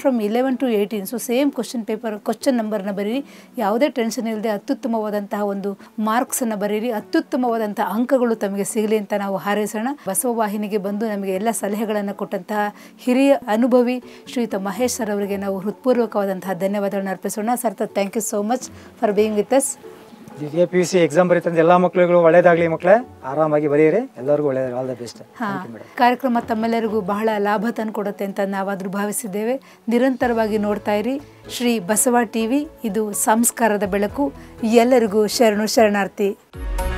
from eleven to eighteen so same question paper question ನಂಬರ್ನ ಬರೀರಿ ಯಾವುದೇ ಟೆನ್ಷನ್ ಇಲ್ಲದೆ ಅತ್ಯುತ್ತಮವಾದಂತಹ ಒಂದು ಮಾರ್ಕ್ಸನ್ನು ಬರೀರಿ ಅತ್ಯುತ್ತಮವಾದಂತಹ ಅಂಕಗಳು ತಮಗೆ ಸಿಗಲಿ ಅಂತ ನಾವು ಹಾರೈಸೋಣ ಬಸವ ವಾಹಿನಿಗೆ ಬಂದು ನಮಗೆ ಎಲ್ಲ ಸಲಹೆಗಳನ್ನು ಕೊಟ್ಟಂತಹ ಹಿರಿಯ ಅನುಭವಿ ಶ್ರೀಯುತ ಮಹೇಶ್ ಸರ್ ಅವರಿಗೆ ನಾವು ಹೃತ್ಪೂರ್ವಕವಾದಂತಹ ಧನ್ಯವಾದಗಳನ್ನು ಅರ್ಪಿಸೋಣ sir thank you so much for being with us ದ್ವಿತೀಯ ಪಿ ಯು ಸಿ ಎಕ್ಸಾಮ್ ಬರೀತಂದ್ರೆ ಎಲ್ಲ ಮಕ್ಕಳುಗಳು ಒಳ್ಳೇದಾಗಲಿ ಮಕ್ಕಳೇ ಆರಾಮಾಗಿ ಬರೀರಿ ಎಲ್ಲರಿಗೂ ಒಳ್ಳೇದು ಆಲ್ ದ ಬೆಸ್ಟ್ ಹಾಂ ಕಾರ್ಯಕ್ರಮ ತಮ್ಮೆಲ್ಲರಿಗೂ ಬಹಳ ಲಾಭ ತಂದುಕೊಡುತ್ತೆ ಅಂತ ನಾವಾದರೂ ಭಾವಿಸಿದ್ದೇವೆ ನಿರಂತರವಾಗಿ ನೋಡ್ತಾ ಇರಿ ಶ್ರೀ ಬಸವ ಟಿವಿ ಇದು ಸಂಸ್ಕಾರದ ಬೆಳಕು ಎಲ್ಲರಿಗೂ ಶರಣು ಶರಣಾರ್ಥಿ